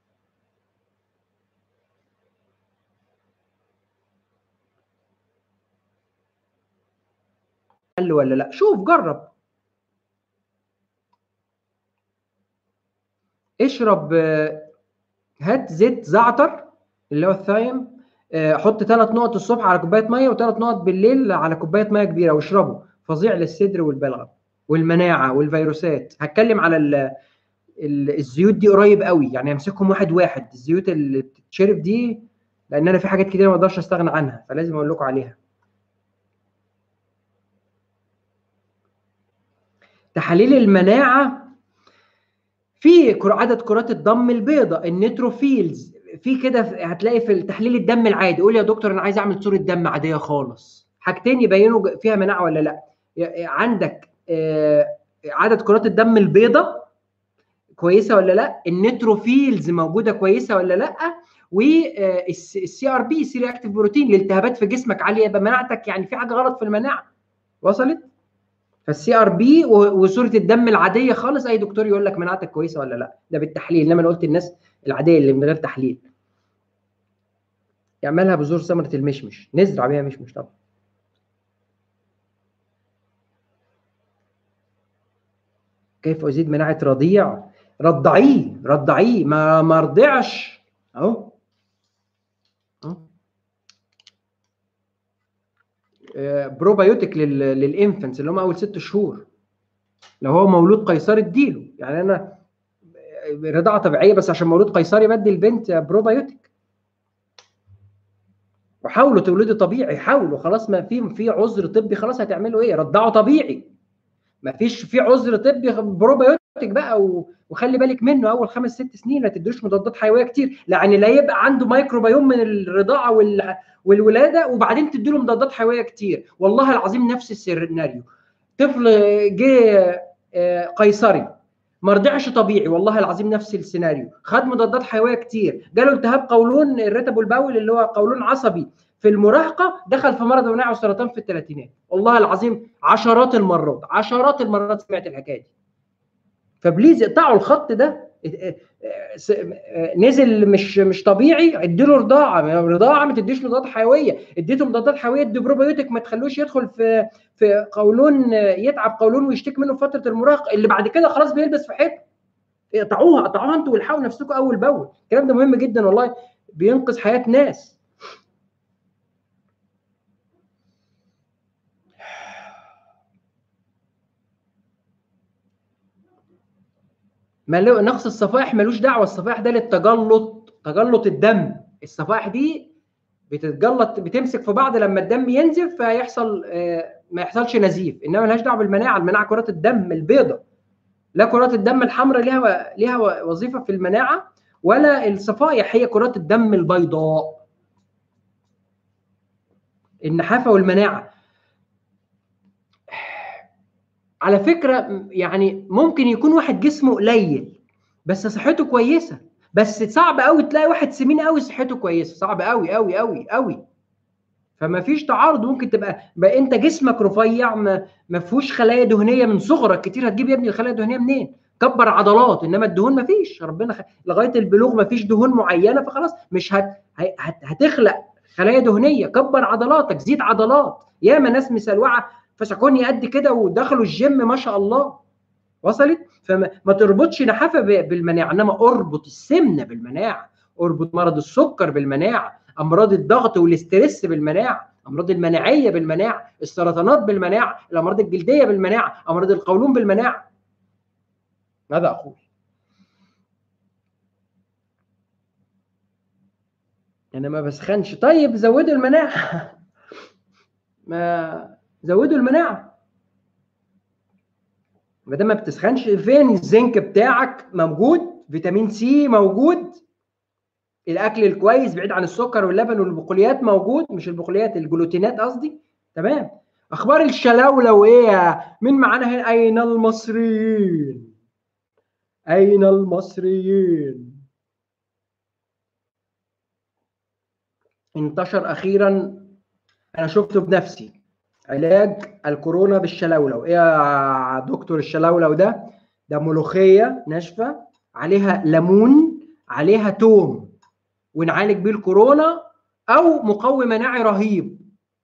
حل ولا لا شوف جرب اشرب هات زيت زعتر اللي هو الثايم حط ثلاث نقط الصبح على كوبايه ميه وثلاث نقط بالليل على كوبايه ميه كبيره واشربه فظيع للصدر والبلغم والمناعه والفيروسات هتكلم على ال ال الزيوت دي قريب قوي يعني امسكهم واحد واحد الزيوت اللي بتتشرب دي لان انا في حاجات كتير ما اقدرش استغنى عنها فلازم اقول لكم عليها تحاليل المناعه في عدد كرات الدم البيضاء النيتروفيلز في كده هتلاقي في تحليل الدم العادي قول يا دكتور انا عايز اعمل صوره دم عاديه خالص حاجتين يبينوا فيها مناعه ولا لا عندك عدد كرات الدم البيضاء كويسه ولا لا النيتروفيلز موجوده كويسه ولا لا والسي ار بي سي رياكتيف بروتين الالتهابات في جسمك عاليه يبقى مناعتك يعني في حاجه غلط في المناعه وصلت فالسي ار بي وصوره الدم العاديه خالص اي دكتور يقول لك مناعتك كويسه ولا لا ده بالتحليل انما انا قلت الناس العاديه اللي من غير تحليل يعملها بذور ثمره المشمش نزرع بيها مشمش طبعا كيف ازيد مناعه رضيع رضعيه رضعيه ما ما رضعش اهو بروبايوتيك للانفنتس اللي هم اول ست شهور لو هو مولود قيصري اديله يعني انا رضاعه طبيعيه بس عشان مولود قيصري بدي البنت بروبايوتيك وحاولوا تولدوا طبيعي حاولوا خلاص ما في في عذر طبي خلاص هتعملوا ايه رضعوا طبيعي ما فيش في عذر طبي بروبايوتيك بقى و... وخلي بالك منه اول خمس ست سنين ما تدوش مضادات حيويه كتير يعني لا يبقى عنده مايكروبيوم من الرضاعه وال... والولاده وبعدين تديله مضادات حيويه كتير والله العظيم نفس السيناريو طفل جه قيصري ما رضعش طبيعي والله العظيم نفس السيناريو خد مضادات حيويه كتير جاله التهاب قولون الرتب البول اللي هو قولون عصبي في المراهقه دخل في مرض مناعه وسرطان في الثلاثينات والله العظيم عشرات المرات عشرات المرات سمعت الحكايه دي فبليز اقطعوا الخط ده نزل مش مش طبيعي اديله رضاعه رضاعه ما تديش مضادات حيويه اديته مضادات حيويه ادي بروبيوتيك ما تخلوش يدخل في في قولون يتعب قولون ويشتكي منه في فتره المراهقه اللي بعد كده خلاص بيلبس في حيطه اقطعوها قطعوها انتوا والحقوا نفسكم اول باول الكلام ده مهم جدا والله بينقذ حياه ناس ما نقص الصفائح ملوش دعوه الصفائح ده للتجلط تجلط الدم الصفائح دي بتتجلط بتمسك في بعض لما الدم ينزف فيحصل ما يحصلش نزيف انما ملهاش دعوه بالمناعه المناعه كرات الدم البيضاء لا كرات الدم الحمراء ليها ليها وظيفه في المناعه ولا الصفائح هي كرات الدم البيضاء النحافه والمناعه على فكره يعني ممكن يكون واحد جسمه قليل بس صحته كويسه بس صعب قوي تلاقي واحد سمين قوي صحته كويسه صعب قوي قوي قوي قوي فما فيش تعارض ممكن تبقى بقى انت جسمك رفيع ما, ما فيهوش خلايا دهنيه من صغرك كتير هتجيب يا ابني الخلايا الدهنيه منين كبر عضلات انما الدهون ما فيش ربنا خ... لغايه البلوغ ما فيش دهون معينه فخلاص مش هت... هت... هتخلق خلايا دهنيه كبر عضلاتك زيد عضلات ياما ناس مسلوعه فسكوني قد كده ودخلوا الجيم ما شاء الله وصلت فما تربطش نحافه بالمناعه انما اربط السمنه بالمناعه اربط مرض السكر بالمناعه امراض الضغط والاسترس بالمناعه امراض المناعيه بالمناعه السرطانات بالمناعه الامراض الجلديه بالمناعه امراض القولون بالمناعه ماذا اقول انا ما بسخنش طيب زودوا المناعه ما زودوا المناعه ما دام ما بتسخنش فين الزنك بتاعك موجود فيتامين سي موجود الاكل الكويس بعيد عن السكر واللبن والبقوليات موجود مش البقوليات الجلوتينات قصدي تمام اخبار الشلاولو ايه مين معانا هنا اين المصريين اين المصريين انتشر اخيرا انا شفته بنفسي علاج الكورونا بالشلاولو ايه يا دكتور الشلاولو ده ده ملوخيه ناشفه عليها ليمون عليها توم ونعالج بيه الكورونا او مقوي مناعي رهيب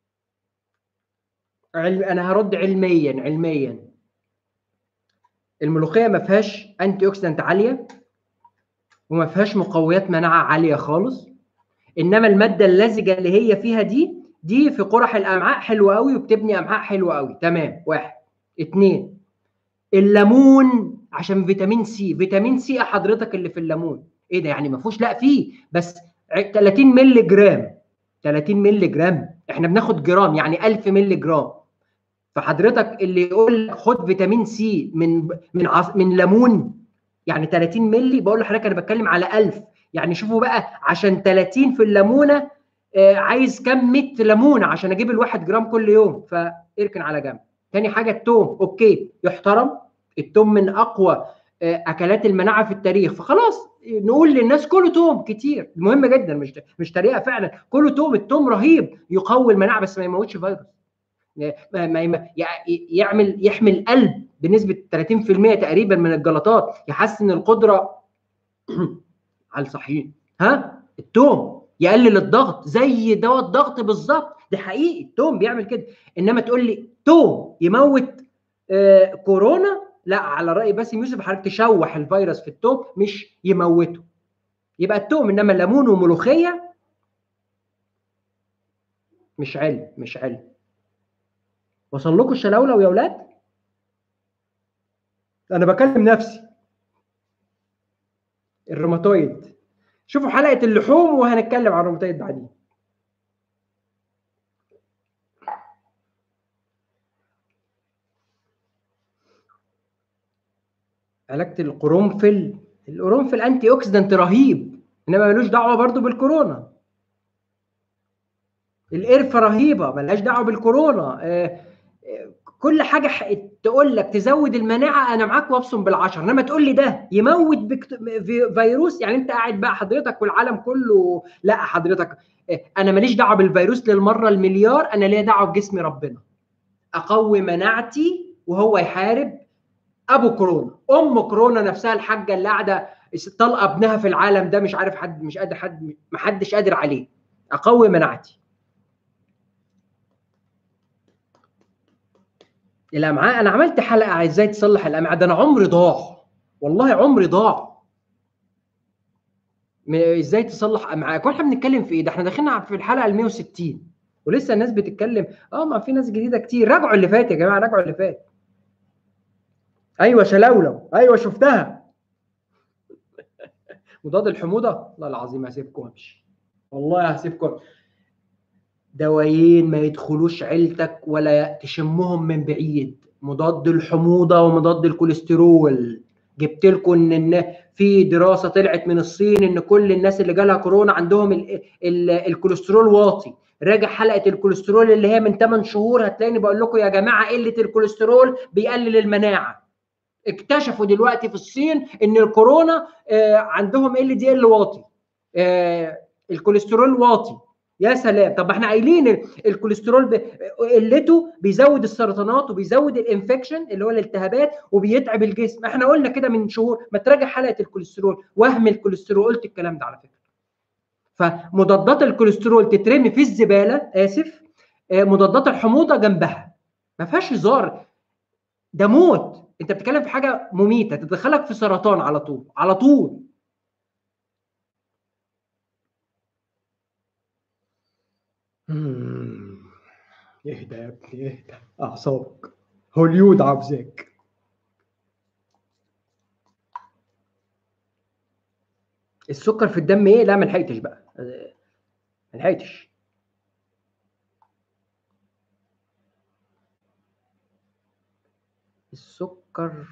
علم انا هرد علميا علميا الملوخيه ما فيهاش انتي اوكسيدنت عاليه وما فيهاش مقويات مناعه عاليه خالص انما الماده اللزجه اللي هي فيها دي دي في قرح الامعاء حلوه قوي وبتبني امعاء حلوه قوي تمام واحد اتنين الليمون عشان فيتامين سي فيتامين سي حضرتك اللي في الليمون ايه ده يعني ما فيهوش لا فيه بس 30 مللي جرام 30 مللي جرام احنا بناخد جرام يعني 1000 مللي جرام فحضرتك اللي يقول لك خد فيتامين سي من من عص... من ليمون يعني 30 مللي بقول لحضرتك انا بتكلم على 1000 يعني شوفوا بقى عشان 30 في الليمونه آه عايز كام 100 ليمونه عشان اجيب الواحد جرام كل يوم فاركن على جنب تاني حاجه التوم اوكي يحترم التوم من اقوى آه اكلات المناعه في التاريخ فخلاص نقول للناس كله توم كتير مهم جدا مش مش طريقه فعلا كله توم التوم رهيب يقوي المناعه بس ما يموتش فيروس ما ما يعمل يحمل قلب بنسبه 30% تقريبا من الجلطات يحسن القدره على الصحيين ها التوم يقلل الضغط زي دواء الضغط بالظبط ده حقيقي التوم بيعمل كده انما تقول لي توم يموت آه كورونا لا على راي باسم يوسف حضرتك تشوح الفيروس في التوم مش يموته يبقى التوم انما الليمون وملوخيه مش علم مش علم وصل لكم الشلاولو يا اولاد انا بكلم نفسي الروماتويد شوفوا حلقه اللحوم وهنتكلم عن الروماتويد بعدين علاج القرنفل القرنفل انتي اوكسيدنت رهيب انما ملوش دعوه برضو بالكورونا القرفه رهيبه ملهاش دعوه بالكورونا آه، آه، كل حاجه تقول لك تزود المناعه انا معاك وابصم بالعشر انما تقول لي ده يموت بكت... فيروس يعني انت قاعد بقى حضرتك والعالم كله لا حضرتك آه، انا ماليش دعوه بالفيروس للمره المليار انا ليا دعوه بجسم ربنا اقوي مناعتي وهو يحارب ابو كورونا ام كورونا نفسها الحاجه اللي قاعده طلقه ابنها في العالم ده مش عارف حد مش قادر حد ما حدش قادر عليه اقوي مناعتي الامعاء انا عملت حلقه ازاي تصلح الامعاء ده انا عمري ضاع والله عمري ضاع ازاي تصلح امعاء احنا بنتكلم في ايه ده احنا داخلين في الحلقه ال 160 ولسه الناس بتتكلم اه ما في ناس جديده كتير راجعوا اللي فات يا جماعه راجعوا اللي فات ايوه شلولو ايوه شفتها مضاد الحموضه والله العظيم هسيبكم امشي والله هسيبكم دوايين ما يدخلوش عيلتك ولا تشمهم من بعيد مضاد الحموضه ومضاد الكوليسترول جبت لكم ان في دراسه طلعت من الصين ان كل الناس اللي جالها كورونا عندهم ال ال الكوليسترول واطي راجع حلقه الكوليسترول اللي هي من 8 شهور هتلاقيني بقول لكم يا جماعه قله الكوليسترول بيقلل المناعه اكتشفوا دلوقتي في الصين ان الكورونا آه عندهم ال دي ال واطي آه الكوليسترول واطي يا سلام طب احنا قايلين الكوليسترول قلته بيزود السرطانات وبيزود الانفكشن اللي هو الالتهابات وبيتعب الجسم احنا قلنا كده من شهور ما تراجع حلقه الكوليسترول وهم الكوليسترول قلت الكلام ده على فكره فمضادات الكوليسترول تترمي في الزباله اسف آه، مضادات الحموضه جنبها ما فيهاش هزار ده موت انت بتتكلم في حاجه مميته تدخلك في سرطان على طول على طول اهدى يا ابني اهدى اعصابك هوليود عاوزاك السكر في الدم ايه لا ما لحقتش بقى ما لحقتش السكر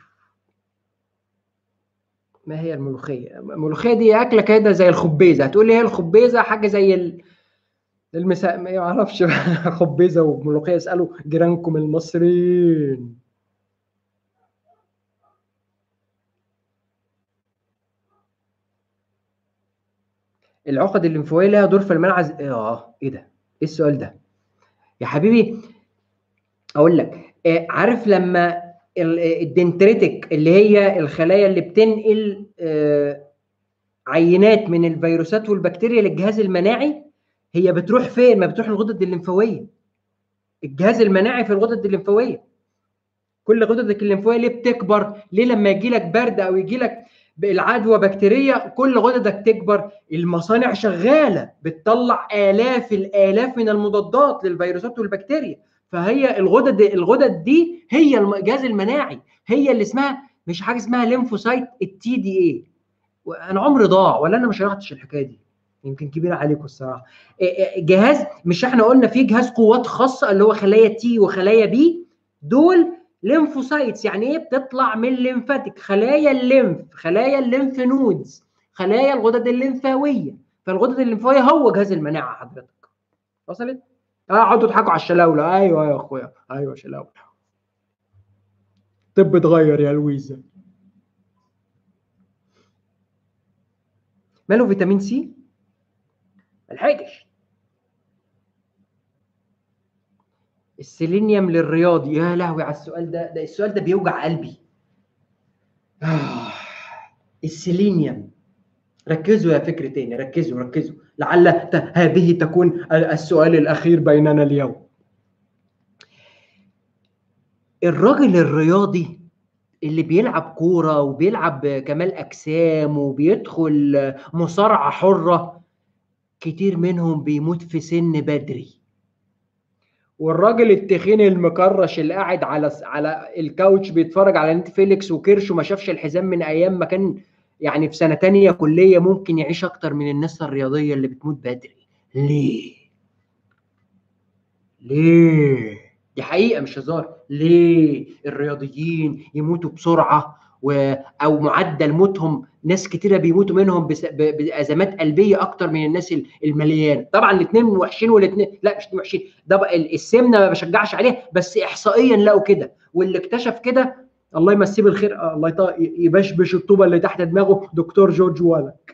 ما هي الملوخيه الملوخيه دي اكله كده زي الخبيزه هتقول لي هي الخبيزه حاجه زي ال... المساء ما يعرفش خبيزه وملوخيه اسالوا جيرانكم المصريين العقد الليمفاويه لها دور في المناعه اه ايه ده؟ ايه السؤال ده؟ يا حبيبي اقول لك آه عارف لما الدنتريتك اللي هي الخلايا اللي بتنقل آه عينات من الفيروسات والبكتيريا للجهاز المناعي هي بتروح فين؟ ما بتروح الغدد الليمفاويه. الجهاز المناعي في الغدد الليمفاويه. كل غددك الليمفاويه ليه بتكبر؟ ليه لما يجي لك برد او يجي لك العدوى بكتيريه كل غددك تكبر المصانع شغاله بتطلع الاف الالاف من المضادات للفيروسات والبكتيريا فهي الغدد الغدد دي هي الجهاز المناعي هي اللي اسمها مش حاجه اسمها ليمفوسايت التي دي اي انا عمري ضاع ولا انا ما شرحتش الحكايه دي يمكن كبيره عليكم الصراحه جهاز مش احنا قلنا في جهاز قوات خاصه اللي هو خلايا تي وخلايا بي دول ليمفوسايتس يعني ايه بتطلع من الليمفاتيك خلايا الليمف خلايا الليمف نودز خلايا الغدد الليمفاويه فالغدد الليمفاويه هو جهاز المناعه حضرتك وصلت اه اقعدوا تضحكوا على الشلاوله ايوه يا اخويا ايوه شلاوله طب اتغير يا لويزا ماله فيتامين سي ملحقتش السيلينيوم للرياضي يا لهوي على السؤال ده ده السؤال ده بيوجع قلبي آه. السيلينيوم ركزوا يا فكر تاني ركزوا ركزوا لعل هذه تكون السؤال الأخير بيننا اليوم الراجل الرياضي اللي بيلعب كورة وبيلعب كمال أجسام وبيدخل مصارعة حرة كتير منهم بيموت في سن بدري والراجل التخين المكرش اللي قاعد على على الكاوتش بيتفرج على نتفليكس وكرش وما شافش الحزام من ايام ما كان يعني في سنه تانية كليه ممكن يعيش اكتر من الناس الرياضيه اللي بتموت بدري ليه ليه دي حقيقه مش هزار ليه الرياضيين يموتوا بسرعه و او معدل موتهم ناس كتيره بيموتوا منهم بس... ب... بازمات قلبيه اكتر من الناس المليانه طبعا الاثنين وحشين والاثنين لا مش وحشين ده بقى السمنه ما بشجعش عليه بس احصائيا لقوا كده واللي اكتشف كده الله يمسيه بالخير الله يط... يبشبش الطوبه اللي تحت دماغه دكتور جورج ولك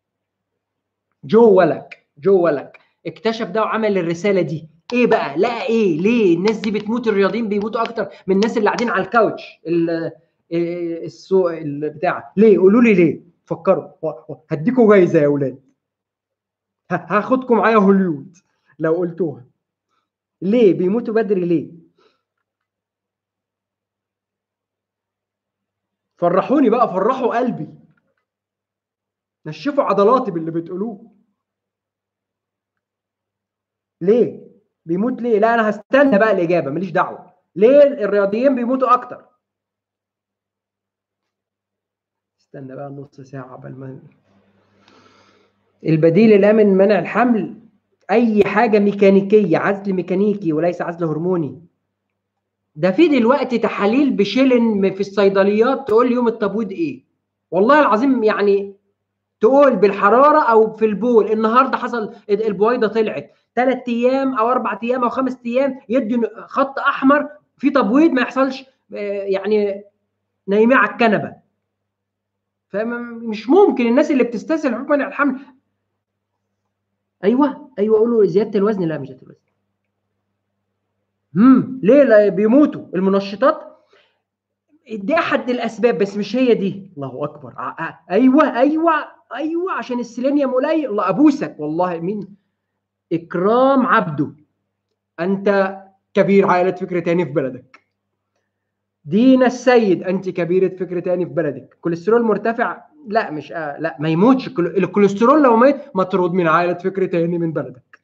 جو ولك جو ولك اكتشف ده وعمل الرساله دي ايه بقى لقى ايه ليه الناس دي بتموت الرياضيين بيموتوا اكتر من الناس اللي قاعدين على الكاوتش السوق بتاع ليه قولوا لي ليه فكروا هديكوا جايزه يا اولاد هاخدكم معايا هوليود لو قلتوها ليه بيموتوا بدري ليه فرحوني بقى فرحوا قلبي نشفوا عضلاتي باللي بتقولوه ليه بيموت ليه لا انا هستنى بقى الاجابه ماليش دعوه ليه الرياضيين بيموتوا اكتر استنى بقى نص ساعه قبل ما البديل الامن منع الحمل اي حاجه ميكانيكيه عزل ميكانيكي وليس عزل هرموني ده في دلوقتي تحاليل بشيلن في الصيدليات تقول لي يوم التبويض ايه والله العظيم يعني تقول بالحراره او في البول النهارده حصل البويضه طلعت ثلاث ايام او اربع ايام او خمس ايام يدي خط احمر في تبويض ما يحصلش يعني نايمين على الكنبه فمش ممكن الناس اللي بتستسهل حكم منع الحمل ايوه ايوه قولوا زياده الوزن لا مش زياده الوزن امم ليه لا بيموتوا المنشطات دي احد الاسباب بس مش هي دي الله اكبر ايوه ايوه ايوه عشان السيلينيوم قليل الله ابوسك والله مين اكرام عبده انت كبير عائله فكر تاني في بلدك دينا السيد انت كبيره فكر تاني في بلدك كوليسترول مرتفع لا مش آه لا ما يموتش الكوليسترول لو مات مطرود من عائله فكر تاني من بلدك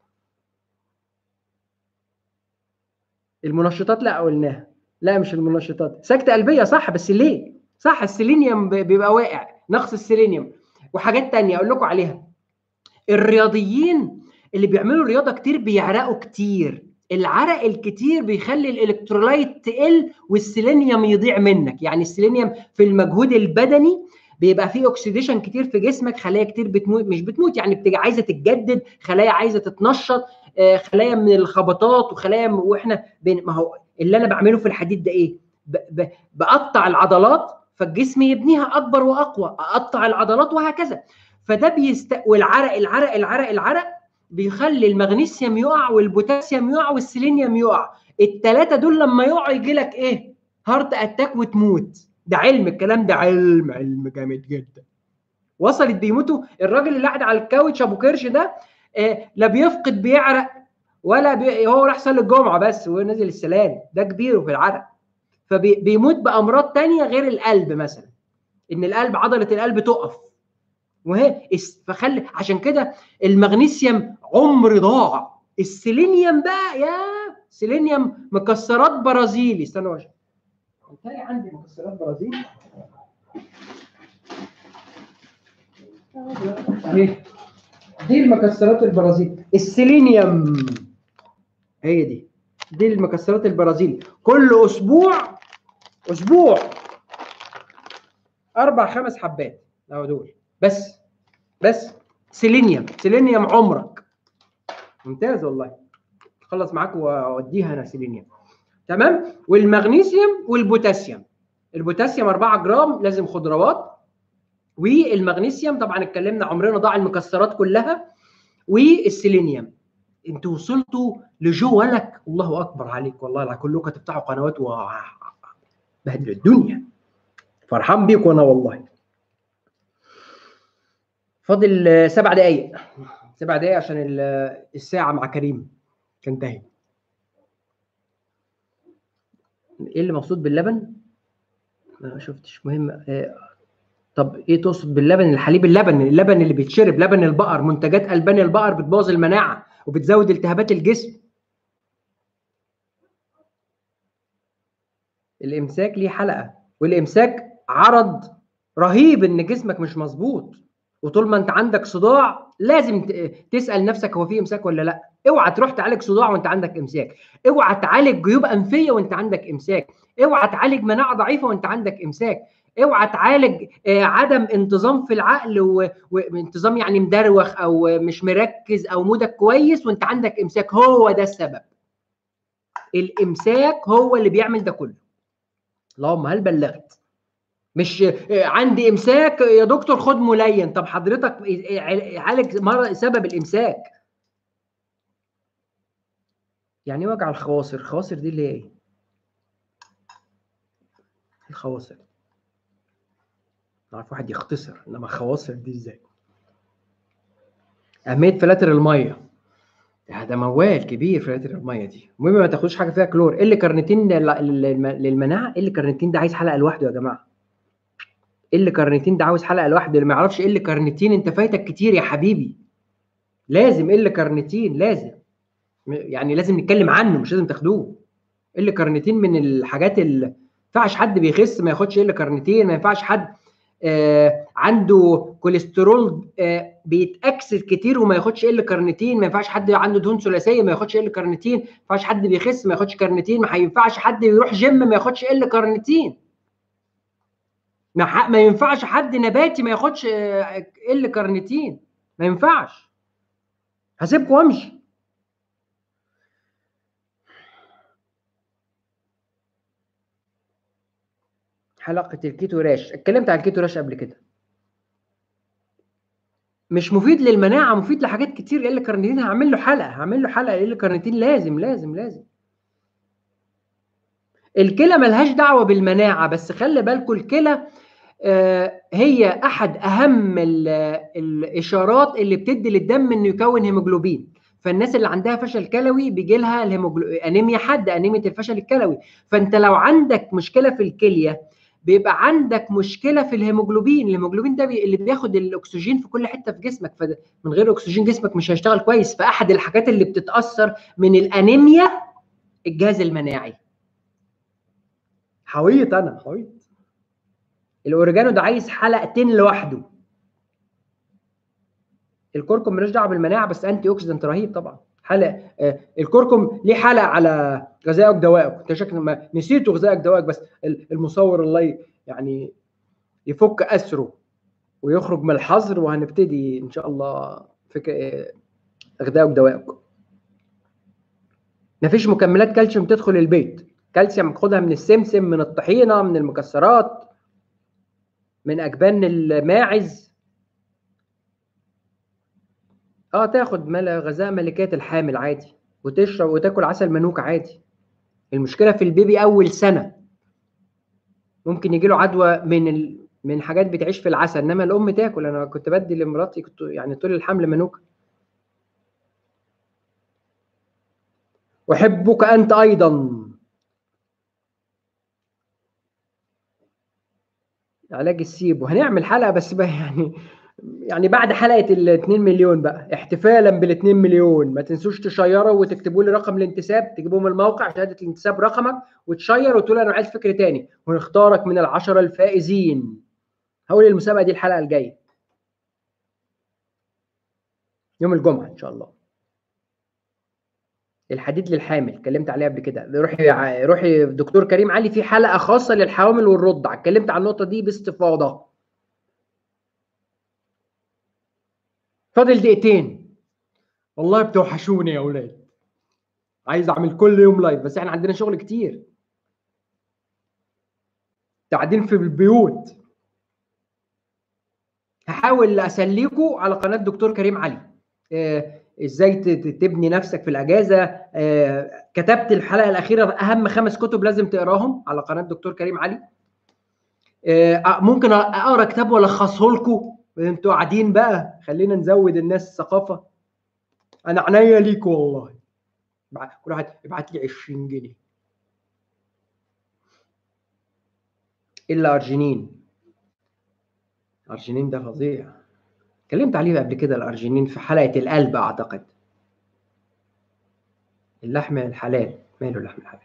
المنشطات لا قلناها لا مش المنشطات سكتة قلبية صح بس ليه صح السيلينيوم بيبقى واقع نقص السيلينيوم وحاجات تانية اقول لكم عليها الرياضيين اللي بيعملوا رياضه كتير بيعرقوا كتير العرق الكتير بيخلي الالكترولايت تقل والسيلينيوم يضيع منك يعني السيلينيوم في المجهود البدني بيبقى فيه اوكسيديشن كتير في جسمك خلايا كتير بتموت مش بتموت يعني بتبقى عايزه تتجدد خلايا عايزه تتنشط خلايا من الخبطات وخلايا واحنا بين ما هو اللي انا بعمله في الحديد ده ايه بقطع العضلات فالجسم يبنيها اكبر واقوى اقطع العضلات وهكذا فده بيست والعرق العرق العرق العرق بيخلي المغنيسيوم يقع والبوتاسيوم يقع والسيلينيوم يقع الثلاثه دول لما يقعوا يجي لك ايه هارت اتاك وتموت ده علم الكلام ده علم علم جامد جدا وصلت بيموتوا الراجل اللي قاعد على الكاوتش ابو كرش ده آه لا بيفقد بيعرق ولا بي... هو راح صلي الجمعه بس وهو نازل السلام ده كبير في العرق فبيموت بامراض تانية غير القلب مثلا ان القلب عضله القلب تقف وهي فخلي عشان كده المغنيسيوم عمر ضاع السيلينيوم بقى يا سيلينيوم مكسرات برازيلي استنى وجه هتلاقي عندي مكسرات برازيلي اهي دي المكسرات البرازيل السيلينيوم هي دي دي المكسرات البرازيل كل اسبوع اسبوع اربع خمس حبات اهو دول بس بس سيلينيوم سيلينيوم عمرك ممتاز والله اخلص معاك واوديها انا سيلينيوم تمام والمغنيسيوم والبوتاسيوم البوتاسيوم 4 جرام لازم خضروات والمغنيسيوم طبعا اتكلمنا عمرنا ضاع المكسرات كلها والسيلينيوم انتوا وصلتوا لجو ولك الله اكبر عليك والله لا كلكم تفتحوا قنوات و بهدل الدنيا فرحان بيكم انا والله فاضل سبع دقايق سبع دقايق عشان الساعه مع كريم تنتهي ايه اللي مقصود باللبن ما شفتش مهم طب ايه تقصد باللبن الحليب اللبن اللبن اللي بيتشرب لبن البقر منتجات البان البقر بتبوظ المناعه وبتزود التهابات الجسم الامساك ليه حلقه والامساك عرض رهيب ان جسمك مش مظبوط وطول ما انت عندك صداع لازم تسال نفسك هو في امساك ولا لا اوعى تروح تعالج صداع وانت عندك امساك اوعى تعالج جيوب انفيه وانت عندك امساك اوعى تعالج مناعه ضعيفه وانت عندك امساك اوعى تعالج آه، عدم انتظام في العقل وانتظام يعني مدروخ او مش مركز او مودك كويس وانت عندك امساك هو ده السبب الامساك هو اللي بيعمل ده كله اللهم هل بلغت مش آه، عندي امساك يا دكتور خد ملين طب حضرتك عالج سبب الامساك يعني ايه وجع الخواصر الخواصر دي اللي هي ايه الخواصر نعرف واحد يختصر انما الخواصر دي ازاي اهميه فلاتر الميه ده موال كبير فلاتر الميه دي المهم ما تاخدوش حاجه فيها كلور اللي كارنتين للمناعه اللي كارنتين ده عايز حلقه لوحده يا جماعه اللي كارنتين ده عاوز حلقه لوحده اللي ما يعرفش اللي كارنتين انت فايتك كتير يا حبيبي لازم اللي كارنتين لازم يعني لازم نتكلم عنه مش لازم تاخدوه اللي كارنتين من الحاجات اللي ما ينفعش حد بيخس ما ياخدش اللي كارنتين ما ينفعش حد آه عنده كوليسترول آه بيتاكسد كتير وما ياخدش ال كارنتين ما ينفعش حد عنده دهون ثلاثيه ما ياخدش ال كارنتين ما ينفعش حد بيخس ما ياخدش كارنتين ما ينفعش حد يروح جيم ما ياخدش ال كارنتين ما, ما ينفعش حد نباتي ما ياخدش ال كارنتين ما ينفعش هسيبكم وامشي حلقه الكيتو راش اتكلمت عن الكيتو راش قبل كده مش مفيد للمناعه مفيد لحاجات كتير ال كارنيتين هعمل له حلقه هعمل له حلقه ال كارنيتين لازم لازم لازم الكلى ملهاش دعوه بالمناعه بس خلي بالكم الكلى آه، هي احد اهم الاشارات اللي بتدي للدم انه يكون هيموجلوبين فالناس اللي عندها فشل كلوي بيجي لها انيميا حد انيميا الفشل الكلوي فانت لو عندك مشكله في الكليه بيبقى عندك مشكله في الهيموجلوبين الهيموجلوبين ده بي اللي بياخد الاكسجين في كل حته في جسمك فمن غير اكسجين جسمك مش هيشتغل كويس فاحد الحاجات اللي بتتاثر من الانيميا الجهاز المناعي حويط انا حويط الاوريجانو ده عايز حلقتين لوحده الكركم ملوش دعوه بالمناعه بس انتي اوكسيدنت رهيب طبعا حلقه آه الكركم ليه حلقه على غذائك دوائك انت شكل ما نسيتوا غذائك دوائك بس المصور الله يعني يفك اسره ويخرج من الحظر وهنبتدي ان شاء الله فكره آه، غذائك دوائك مفيش مكملات كالسيوم تدخل البيت كالسيوم خدها من السمسم من الطحينه من المكسرات من اجبان الماعز اه تاخد مل... غذاء ملكات الحامل عادي وتشرب وتاكل عسل منوك عادي المشكله في البيبي اول سنه ممكن يجي له عدوى من ال... من حاجات بتعيش في العسل انما الام تاكل انا كنت بدي لمراتي كنت يعني طول الحمل منوك احبك انت ايضا علاج السيب وهنعمل حلقه بس بقى يعني يعني بعد حلقه ال 2 مليون بقى احتفالا بال 2 مليون ما تنسوش تشيروا وتكتبوا لي رقم الانتساب تجيبوا من الموقع شهاده الانتساب رقمك وتشير وتقول انا عايز فكر تاني ونختارك من العشره الفائزين هقول المسابقه دي الحلقه الجايه يوم الجمعه ان شاء الله الحديد للحامل اتكلمت عليه قبل كده روحي روحي دكتور كريم علي في حلقه خاصه للحوامل والرضع اتكلمت عن النقطه دي باستفاضه فاضل دقيقتين والله بتوحشوني يا اولاد عايز اعمل كل يوم لايف بس احنا عندنا شغل كتير قاعدين في البيوت هحاول اسليكوا على قناه دكتور كريم علي آه، ازاي تبني نفسك في الاجازه آه، كتبت الحلقه الاخيره اهم خمس كتب لازم تقراهم على قناه دكتور كريم علي آه، ممكن اقرا كتاب والخصه لكم انتوا قاعدين بقى خلينا نزود الناس الثقافه انا عينيا ليك والله كل واحد ابعت لي 20 جنيه الا ارجينين ارجينين ده فظيع اتكلمت عليه قبل كده الارجينين في حلقه القلب اعتقد اللحم الحلال ماله اللحم الحلال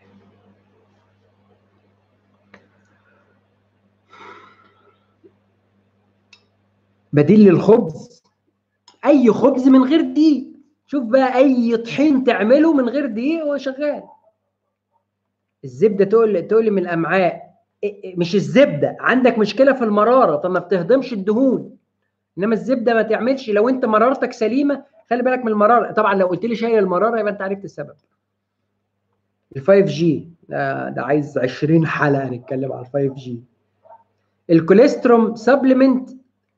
بديل للخبز اي خبز من غير دقيق شوف بقى اي طحين تعمله من غير دقيق هو شغال الزبده تقل تقل من الامعاء مش الزبده عندك مشكله في المراره فما بتهضمش الدهون انما الزبده ما تعملش لو انت مرارتك سليمه خلي بالك من المراره طبعا لو قلت لي شايل المراره يبقى انت عرفت السبب ال 5 جي ده, ده عايز 20 حلقه نتكلم على ال 5 جي الكوليستروم سبلمنت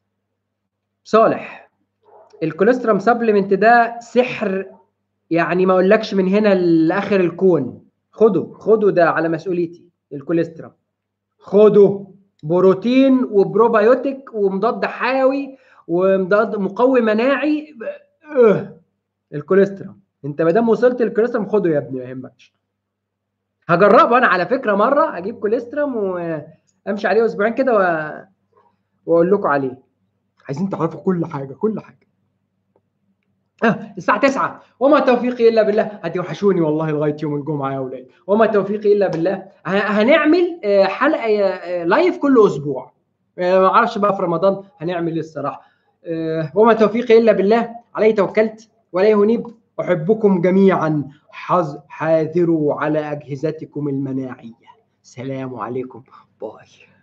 صالح الكوليستروم سبلمنت ده سحر يعني ما اقولكش من هنا لاخر الكون خده خده ده على مسؤوليتي الكوليستروم خده بروتين وبروبايوتيك ومضاد حيوي ومضاد مقوي مناعي اه الكوليسترول انت ما دام وصلت للكوليسترول خده يا ابني ما يهمكش هجربه انا على فكره مره اجيب كوليسترول وامشي عليه اسبوعين كده و... واقول لكم عليه عايزين تعرفوا كل حاجه كل حاجه آه الساعة 9 وما توفيقي إلا بالله هتوحشوني والله لغاية يوم الجمعة يا أولاد وما توفيقي إلا بالله هنعمل حلقة لايف كل أسبوع ما أعرفش بقى في رمضان هنعمل إيه الصراحة وما توفيقي إلا بالله عليه توكلت ولا هنيب أحبكم جميعا حظ حاذروا على أجهزتكم المناعية سلام عليكم باي